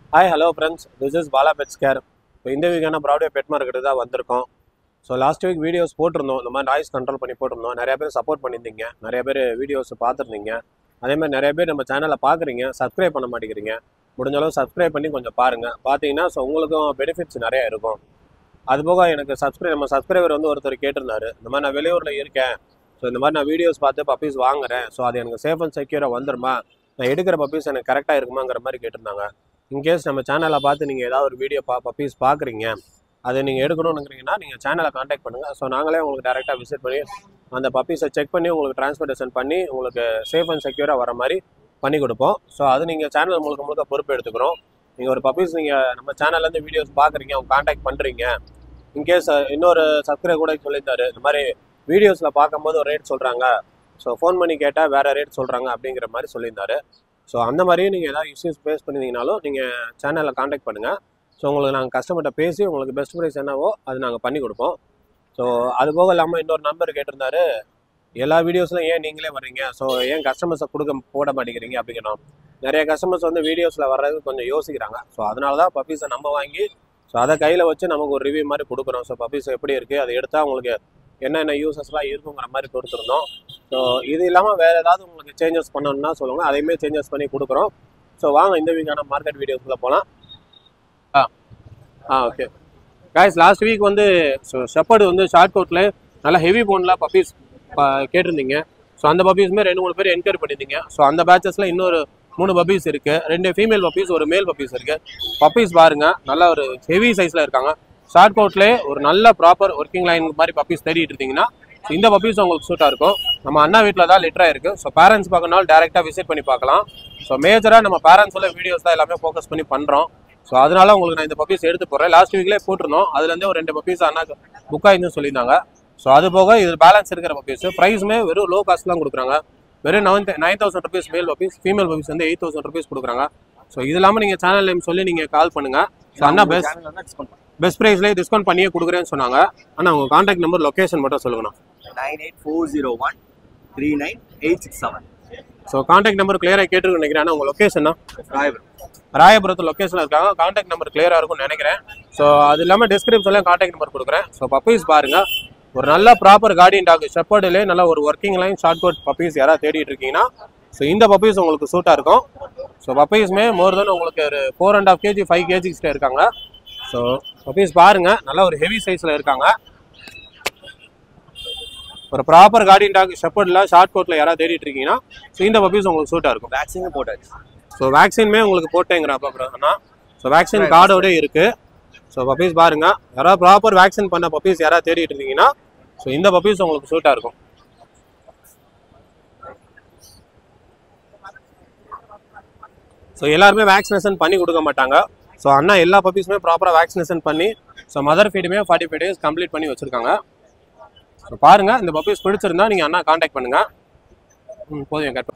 Hi hello friends this is Bala pet square இப்போ இந்த வீக்கான ப்ராட்வே பெட் மார்க்கெட்டு தான் வந்திருக்கோம் ஸோ லாஸ்ட் வீக் வீடியோஸ் போட்டிருந்தோம் இந்த மாதிரி நாய்ஸ் கண்ட்ரோல் பண்ணி போட்டிருந்தோம் நிறைய பேர் சப்போர்ட் பண்ணியிருந்தீங்க நிறைய பேர் வீடியோஸ் பார்த்துருந்தீங்க அதே மாதிரி நிறைய பேர் நம்ம சேனலை பார்க்குறீங்க சப்ஸ்கிரைப் பண்ண மாட்டேங்கிறீங்க முடிஞ்ச அளவு சப்ஸ்கிரைப் பண்ணி கொஞ்சம் பாருங்கள் பார்த்தீங்கன்னா ஸோ உங்களுக்கும் பெனிஃபிட்ஸ் நிறைய இருக்கும் அது போக எனக்கு சப்ஸ்கிரைப் நம்ம சப்ஸ்கிரைபர் வந்து ஒருத்தர் கேட்டிருந்தாரு இந்த மாதிரி நான் வெளியூரில் இருக்கேன் ஸோ இந்த மாதிரி நான் வீடியோஸ் பார்த்து பப்பீஸ் வாங்குறேன் ஸோ அது எனக்கு சேஃப் அண்ட் செக்யூராக வந்துருமா நான் எடுக்கிற பப்பீஸ் எனக்கு கரெக்டாக இருக்குமாங்கிற மாதிரி கேட்டிருந்தாங்க இன்கேஸ் நம்ம சேனலை பார்த்து நீங்கள் ஏதாவது ஒரு வீடியோ பா பப்பீஸ் பார்க்குறீங்க அதை நீங்கள் எடுக்கணும்னுங்கிறீங்கன்னா நீங்கள் சேனலை காண்டாக்ட் பண்ணுங்கள் ஸோ நாங்களே உங்களுக்கு டேரெக்டாக விசிட் பண்ணி அந்த பப்பீஸை செக் பண்ணி உங்களுக்கு டிரான்ஸ்போர்ட்டேஷன் பண்ணி உங்களுக்கு சேஃப் அண்ட் செக்யூராக வர மாதிரி பண்ணி கொடுப்போம் ஸோ அது நீங்கள் சேனல் முழுக்க முழுக்க பொறுப்பு எடுத்துக்கிறோம் நீங்கள் ஒரு பப்பீஸ் நீங்கள் நம்ம சேனல்லேருந்து வீடியோஸ் பார்க்குறீங்க அவங்க காண்டாக்ட் பண்ணுறீங்க இன்கேஸ் இன்னொரு சப்ஸ்கிரைப் கூட சொல்லியிருந்தாரு இந்த மாதிரி வீடியோஸில் பார்க்கும்போது ஒரு ரேட் சொல்கிறாங்க ஸோ ஃபோன் பண்ணி கேட்டால் வேறு ரேட் சொல்கிறாங்க அப்படிங்கிற மாதிரி சொல்லியிருந்தாரு ஸோ அந்த மாதிரி நீங்கள் ஏதாவது இஷ்யூஸ் ஃபேஸ் பண்ணியிருந்தீங்கனாலும் நீங்கள் சேனலில் காண்டாக்ட் பண்ணுங்கள் ஸோ உங்களுக்கு நாங்கள் கஸ்டமர்கிட்ட பேசி உங்களுக்கு பெஸ்ட் ப்ரைஸ் என்னவோ அது நாங்கள் பண்ணி கொடுப்போம் ஸோ அது போக இல்லாமல் இன்னொரு நம்பர் கேட்டிருந்தாரு எல்லா வீடியோஸ்லையும் ஏன் நீங்களே வர்றீங்க ஸோ ஏன் கஸ்டமர்ஸை கொடுக்க போட மாட்டேங்கிறீங்க அப்படிங்கிறோம் நிறைய கஸ்டமர்ஸ் வந்து வீடியோஸில் வர்றது கொஞ்சம் யோசிக்கிறாங்க ஸோ அதனால தான் பப்பீஸை நம்ம வாங்கி ஸோ அதை கையில் வச்சு நமக்கு ஒரு ரிவ்யூ மாதிரி கொடுக்குறோம் ஸோ பப்பீஸ் எப்படி இருக்குது அதை எடுத்தால் உங்களுக்கு என்னென்ன யூசஸ்லாம் இருக்குங்கிற மாதிரி கொடுத்துருந்தோம் ஸோ இது இல்லாமல் வேறு ஏதாவது உங்களுக்கு சேஞ்சஸ் பண்ணணும்னா சொல்லுங்கள் அதையுமே சேஞ்சஸ் பண்ணி கொடுக்குறோம் ஸோ வாங்க இந்த வீக்கான மார்க்கெட் வீடியோஸ்குள்ளே போகலாம் ஆ ஆ ஓகே காய்ஸ் லாஸ்ட் வீக் வந்து ஸோ ஷெப்பர்டு வந்து ஷார்ட் கோட்டில் நல்லா ஹெவி போனில் பப்பீஸ் கேட்டிருந்தீங்க ஸோ அந்த பப்பீஸுமே ரெண்டு மூணு பேர் என்கொயரி பண்ணியிருந்தீங்க ஸோ அந்த பேச்சஸில் இன்னொரு மூணு பப்பீஸ் இருக்குது ரெண்டு ஃபீமேல் பப்பீஸ் ஒரு மேல் பப்பீஸ் இருக்குது பப்பீஸ் பாருங்கள் நல்ல ஒரு ஹெவி சைஸில் இருக்காங்க ஷார்ட் கோட்லேயே ஒரு நல்ல ப்ராப்பர் ஒர்க்கிங் லைன் மாதிரி பப்பீஸ் தேடிட்டு இருந்தீங்கன்னா so இந்த பப்பீஸ் உங்களுக்கு சூட்டாக இருக்கும் நம்ம அண்ணா வீட்டில் தான் லிட்டராக இருக்குது ஸோ பேரண்ட்ஸ் பார்க்கறனால டேரெக்டாக விசிட் பண்ணி பார்க்கலாம் ஸோ மேஜராக நம்ம பேரண்ட்ஸோட வீடியோஸ் தான் எல்லாமே ஃபோக்கஸ் பண்ணி பண்ணுறோம் ஸோ அதனால உங்களுக்கு நான் இந்த பப்பீஸ் எடுத்து போடுறேன் லாஸ்ட் வீக்லேயே போட்டிருந்தோம் அதுலேருந்தே ஒரு ரெண்டு பப்பீஸ் அண்ணா புக் ஆயிருந்துன்னு சொல்லியிருந்தாங்க ஸோ அது போக இது பேலன்ஸ் இருக்கிற பப்பீஸ் ப்ரைஸுமே வெறும் லோ காஸ்ட் தான் கொடுக்குறாங்க வெறும் nine nine thousand rupees male puppies female puppies வந்து எயிட் தௌசண்ட் ருபீஸ் கொடுக்குறாங்க ஸோ இது இல்லாமல் நீங்கள் சேனல் நேம் சொல்லி நீங்கள் கால் பண்ணுங்கள் ஸோ அண்ணா பெஸ்ட் பெஸ்ட் ப்ரைஸ்லேயே டிஸ்கவுண்ட் பண்ணியே கொடுக்குறேன்னு சொன்னாங்க ஆனால் உங்கள் காண்டாக்ட் நம்பர் லொக்கேஷன் மட்டும் சொல்லுங்கண்ணா nine eight four zero one three nine eight six seven so contact number கிளியராக கேட்டுருக்கு நினைக்கிறேன் ஆனால் உங்கள் லொக்கேஷனா ராயபுரம் ராயபுரத்து லொக்கேஷனில் இருக்காங்க காண்டாக்ட் நம்பர் கிளியராக இருக்கும்னு நினைக்கிறேன் ஸோ அது இல்லாமல் டிஸ்கிரிப்ஷனில் காண்டாக்ட் நம்பர் கொடுக்குறேன் ஸோ பப்பீஸ் பாருங்கள் ஒரு நல்ல ப்ராப்பர் கார்டியன் டாக் ஷெப்பர்டிலே நல்ல ஒரு working line short coat puppies யாராவது தேடிட்டு இருக்கீங்கன்னா ஸோ இந்த பப்பீஸ் உங்களுக்கு சூட்டாக இருக்கும் ஸோ பப்பீஸுமே மோர் தென் உங்களுக்கு ஒரு four and half KG five கேஜிஸ்ட்டு இருக்காங்க ஸோ பப்பீஸ் பாருங்கள் நல்ல ஒரு ஹெவி சைஸில் இருக்காங்க ஒரு ப்ராப்பர் கார்டியன் டாக் ஷெப்பர்டில் ஷார்ட் கோட்டில் யாராவது தேடிட்டு இருக்கீங்கன்னா ஸோ இந்த பப்பீஸ் உங்களுக்கு சூட்டாக இருக்கும் வேக்சினும் போட்டாச்சு ஸோ வேக்சின்மே உங்களுக்கு போட்டேங்கிறப்ப அப்புறம் ஸோ வேக்சின் கார்டோட இருக்கு ஸோ பப்பீஸ் பாருங்க யாராவது ப்ராப்பர் வேக்சின் பண்ண பப்பீஸ் யாராவது தேடிட்டு இருந்தீங்கன்னா ஸோ இந்த பப்பீஸ் உங்களுக்கு சூட்டாக இருக்கும் ஸோ எல்லாருமே வேக்சினேஷன் பண்ணி கொடுக்க மாட்டாங்க ஸோ அண்ணா எல்லா பப்பீஸுமே ப்ராப்பராக வேக்சினேஷன் பண்ணி ஸோ மதர் ஃபீடுமே ஃபார்ட்டி ஃபைவ் டேஸ் கம்ப்ளீட் பண்ணி வச்சுருக்காங்க ஸோ பாருங்க இந்த பப்பீஸ் பிடிச்சிருந்தா நீங்கள் அண்ணா காண்டாக்ட் பண்ணுங்க ம் போதும் கட்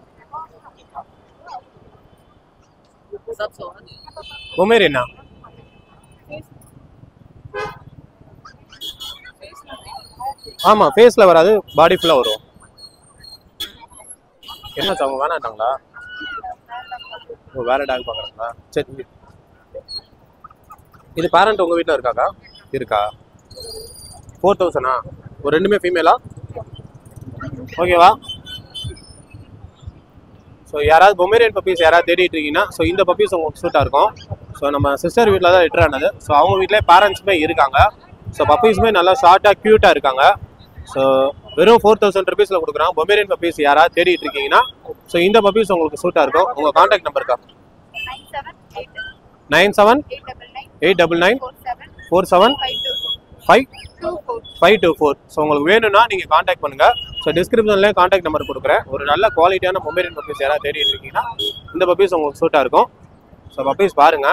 உமேர் என்ன ஆமா ஃபேஸ்ல வராது பாடி ஃபுல்லா வரும் என்ன அவங்க வேணாட்டாங்களா ஓ வேற டாக் பார்க்குறாங்களா சரி இது பேரண்ட் உங்க வீட்டில் இருக்காக்கா இருக்கா ஃபோர் தௌசண்டா ஒரு ரெண்டுமே ஃபீமேலா ஓகேவா ஸோ யாராவது பொமேரியன் பப்பீஸ் யாராவது தேடிட்டு இருக்கீங்கன்னா ஸோ இந்த பப்பீஸ் உங்களுக்கு சூட்டாக இருக்கும் ஸோ நம்ம சிஸ்டர் வீட்டில் தான் லிட்டர் ஆனது ஸோ அவங்க வீட்டிலே பேரண்ட்ஸுமே இருக்காங்க ஸோ பப்பீஸுமே நல்லா ஷார்ட்டாக க்யூட்டாக இருக்காங்க ஸோ வெறும் ஃபோர் தௌசண்ட் ருபீஸில் கொடுக்குறாங்க பொமேரியன் பப்பீஸ் யாராவது தேடிட்டு இருக்கீங்கன்னா ஸோ இந்த பப்பீஸ் உங்களுக்கு சூட்டாக இருக்கும் உங்கள் காண்டாக்ட் நம்பர் இருக்கா nine seven eight nine seven eight double nine eight double nine four seven four seven five two five two four five two four so உங்களுக்கு வேணும்னா நீங்கள் காண்டாக்ட் பண்ணுங்க ஸோ டிஸ்கிரிப்ஷன்லேயே காண்டாக்ட் நம்பர் கொடுக்குறேன் ஒரு நல்ல குவாலிட்டியான மொபைல் பப்பீஸ் யாராவது தேடிட்டு இருக்கீங்கன்னா இந்த பப்பீஸ் உங்களுக்கு சூட்டாக இருக்கும் ஸோ பப்பீஸ் பாருங்க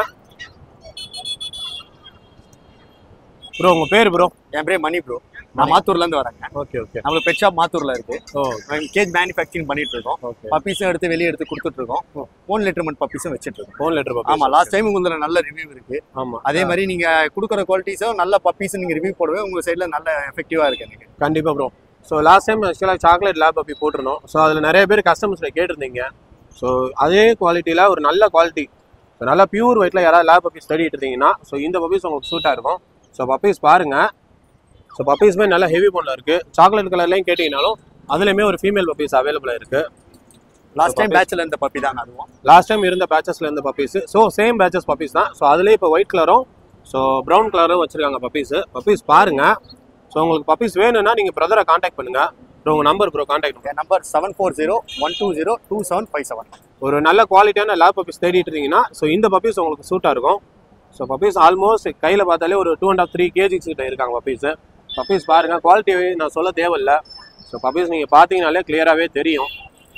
ப்ரோ உங்கள் பேர் ப்ரோ என் பேர் மணி ப்ரோ நான் மாத்தூர்ல இருந்து வரேங்க ஓகே ஓகே நம்மளுக்கு பெட் ஷாப் மாத்தூர்ல இருக்கு ஓ கேஜ் மேனுஃபேக்சரிங் பண்ணிட்டு இருக்கோம் ஓகே பப்பீஸும் எடுத்து வெளியே எடுத்து கொடுத்துட்டு இருக்கோம் ஓன் லிட்டர்மெண்ட் பப்பீஸும் வச்சுட்டு இருக்கோம் ஃபோன் லெட்டர் பப்பீஸ் ஆமா லாஸ்ட் டைம் உங்களுக்கு நல்ல ரிவ்யூ இருக்கு ஆமாம் அதே மாதிரி நீங்க கொடுக்குற குவாலிட்டிஸும் நல்ல பப்பீஸ் நீங்க ரிவ்யூ போடவே உங்க சைடுல நல்ல எஃபெக்டிவா இருக்கு எனக்கு கண்டிப்பாக ப்ரோ ஸோ லாஸ்ட் டைம் ஆக்சுவலாக சாக்லேட் லேப் பப்பி போட்டிருந்தோம் ஸோ அதில் நிறைய பேர் கஸ்டமர்ஸில் கேட்டிருந்தீங்க ஸோ அதே குவாலிட்டியில் ஒரு நல்ல குவாலிட்டி So, நல்லா பியூர் ஒயிட்டில் யாராவது லேப் பப்பீஸ் தேடிட்டு இருந்தீங்கன்னா ஸோ இந்த பப்பீஸ் உங்களுக்கு சூட்டாக இருக்கும் ஸோ பப்பீஸ் பாருங்கள் ஸோ பப்பீஸ்மே நல்லா ஹெவி பொண்ணில் இருக்குது சாக்லேட் கலர்லையும் கேட்டிங்கனாலும் அதுலேயுமே ஒரு ஃபீமேல் பப்பீஸ் அவைலபிளாக இருக்குது லாஸ்ட் டைம் puppy. பேட்ச்ல இருந்த பப்பி தான் அதுவும் லாஸ்ட் டைம் இருந்த பேச்சஸ்ல இருந்த puppies so same batches puppies தான் ஸோ அதுலேயே இப்போ ஒயிட் கலரும் ஸோ ப்ரௌன் கலரும் வச்சிருக்காங்க பப்பீஸ் பப்பீஸ் பாருங்க ஸோ உங்களுக்கு பப்பீஸ் வேணும்னா நீங்கள் பிரதரை காண்டாக்ட் பண்ணுங்க ப்ரோ உங்கள் நம்பர் ப்ரோ காண்டாக்ட் பண்ணுங்க என் number seven four zero one two zero two seven five seven ஒரு நல்ல குவாலிட்டியான லேப் பப்பீஸ் தேடிட்டு இருந்தீங்கன்னா ஸோ இந்த பப்பீஸ் உங்களுக்கு சூட்டாக இருக்கும் ஸோ பப்பீஸ் ஆல்மோஸ்ட் கையில் பார்த்தாலே ஒரு two and half three KGs கிட்ட இருக்காங்க பப்பீஸ் பப்பீஸ் பாருங்க குவாலிட்டி நான் சொல்ல தேவையில்ல ஸோ பப்பீஸ் நீங்கள் பார்த்தீங்கனாலே கிளியராகவே தெரியும்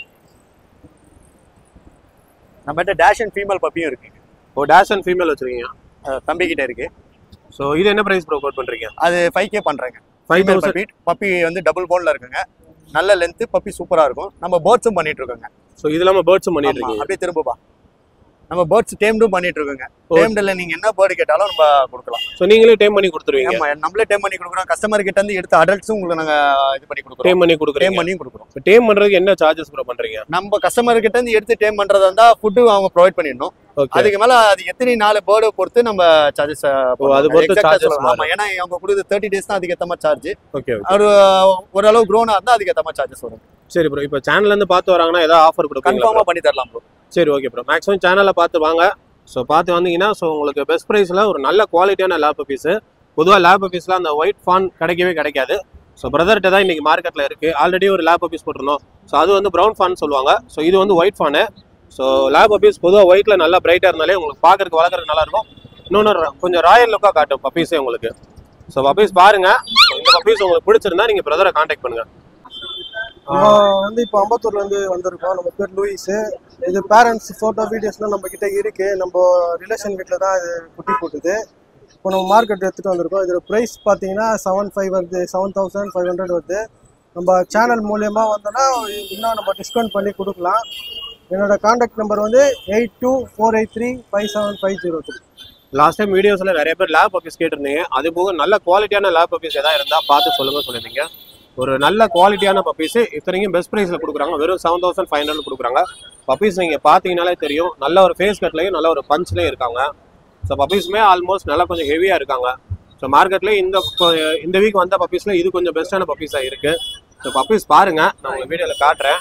நம்மகிட்ட டேஷ் அண்ட் ஃபீமேல் பப்பியும் இருக்கு ஒரு டேஷ் அண்ட் ஃபீமேல் வச்சிருக்கீங்க அஹ் தம்பி கிட்ட இருக்கு ஸோ இது என்ன ப்ரைஸ் ப்ரோ கோட் பண்ணுறீங்க அது ஃபைவ் கே பண்றேங்க five female thousand puppy puppy வந்து டபுள் போன்ல இருக்குங்க நல்ல லென்த் பப்பி சூப்பரா இருக்கும் நம்ம பேர்ட்ஸும் பண்ணிட்டு இருக்கோங்க ஸோ இது இல்லாமல் பேர்ட்ஸும் பண்ணிட்டு ஆமா, இருக்கீங்க அப்படியே திரும்பப்பா நம்ம பேர்ட்ஸ் டேம்டும் பண்ணிட்டு இருக்கோங்க ஓ. டேம்டில் நீங்க என்ன பேர்டு கேட்டாலும் நம்ம கொடுக்கலாம் ஸோ நீங்களே டைம் பண்ணி கொடுத்துருவீங்க ஆமா நம்மளே டேம் பண்ணி கொடுக்குறோம் கஸ்டமர் கிட்ட இருந்து எடுத்த அடல்ட்ஸும் உங்களுக்கு நாங்க இது பண்ணி கொடுக்குறோம் டேம் பண்ணி டேம் கொடுக்குறீங்க பண்ணியும் கொடுக்குறோம் டேம் பண்ணுறதுக்கு என்ன சார்ஜஸ் ப்ரோ பண்ணுறீங்க நம்ம கஸ்டமர் கிட்ட இருந்து எடுத்து டேம் பண்றதா இருந்தா ஃபுட்டு அவங்க ப்ரொவைட் பண்ணிடணும் ஓகே அதுக்கு மேல அது எத்தனை நாலு பேர்டை பொறுத்து நம்ம சார்ஜஸ் அது பொறுத்து charges ஆமா ஏன்னா அவங்க கொடுத்து தேர்ட்டி டேஸ் தான் அதுக்கு ஏத்த மாதிரி சார்ஜ் ஓகே ஒரு ஓரளவு க்ரோனா இருந்தா அதுக்கு ஏத்த மாதிரி சார்ஜஸ் வரும் சரி ப்ரோ இப்போ சேனல்லேருந்து பார்த்து வராங்கன்னா ஏதாவது ஆஃபர் கொடுப்பீங்களா கன்ஃபார்மா பண்ணி தரலாம் ப்ரோ சரி ஓகே ப்ரோ மேக்ஸிமம் சேனலை பார்த்து வாங்க ஸோ பார்த்து வந்தீங்கன்னா ஸோ உங்களுக்கு பெஸ்ட் ப்ரைஸில் ஒரு நல்ல குவாலிட்டியான லேப் பீஸு பொதுவாக லேப் பீஸில் அந்த ஒயிட் ஃபான் கிடைக்கவே கிடைக்காது ஸோ பிரதர்கிட்ட தான் இன்றைக்கி மார்க்கெட்டில் இருக்குது ஆல்ரெடி ஒரு லேப் பீஸ் போட்டிருந்தோம் ஸோ அது வந்து ப்ரௌன் ஃபான் சொல்லுவாங்க ஸோ இது வந்து ஒயிட் ஃபானு ஸோ லேப் பீஸ் பொதுவாக ஒயிட்டில் நல்லா பிரைட்டாக இருந்தாலே உங்களுக்கு பார்க்கறதுக்கு வளர்க்குறதுக்கு நல்லா இருக்கும் இன்னொன்று ர- கொஞ்சம் ராயல் லுக்காக காட்டும் பப்பீஸே உங்களுக்கு ஸோ பப்பீஸ் பாருங்கள் இந்த பப்பீஸ் உங்களுக்கு பிடிச்சிருந்தா நீங்கள் பிரதரை காண்டாக்ட் பண்ணுங்கள் நம்ம வந்து இப்போ அம்பத்தூர்ல இருந்து வந்திருக்கோம் நம்ம பேர் லூயிஸ் இது பேரண்ட்ஸ் ஃபோட்டோ வீடியோஸ்லாம் நம்ம கிட்ட இருக்கு நம்ம ரிலேஷன் வீட்டில் தான் இது குட்டி போட்டுது இப்போ நம்ம மார்க்கெட் எடுத்துட்டு வந்திருக்கோம் இதோட ப்ரைஸ் பார்த்தீங்கன்னா செவன் ஃபைவ் வருது செவன் தௌசண்ட் ஃபைவ் ஹண்ட்ரட் வருது நம்ம சேனல் மூலியமா வந்தோன்னா இன்னும் நம்ம டிஸ்கவுண்ட் பண்ணி கொடுக்கலாம் என்னோட காண்டாக்ட் நம்பர் வந்து eight two four eight three five seven five zero three last time வீடியோஸில் நிறைய பேர் லேப் பப்பீஸ் கேட்டிருந்தீங்க அது போக நல்ல குவாலிட்டியான லேப் பப்பீஸ் எதாவது இருந்தால் பார்த்து சொல்லுங்க சொல்லியிருந்தீங்க ஒரு நல்ல குவாலிட்டியான பப்பீஸ் இத்தனைக்கும் பெஸ்ட் ப்ரைஸில் கொடுக்குறாங்க வெறும் செவன் தௌசண்ட் ஃபைவ் ஹண்ட்ரட் கொடுக்குறாங்க பப்பீஸ் நீங்கள் பார்த்தீங்கனாலே தெரியும் நல்ல ஒரு ஃபேஸ் கட்லையும் நல்ல ஒரு பஞ்ச்லேயும் இருக்காங்க ஸோ பப்பீஸுமே ஆல்மோஸ்ட் நல்லா கொஞ்சம் ஹெவியாக இருக்காங்க ஸோ மார்க்கெட்லேயே இந்த கொ- இந்த வீக் வந்த பப்பீஸில் இது கொஞ்சம் பெஸ்ட்டான பப்பீஸாக இருக்குது ஸோ பப்பீஸ் பாருங்கள் நான் உங்களுக்கு வீடியோவில் காட்டுறேன்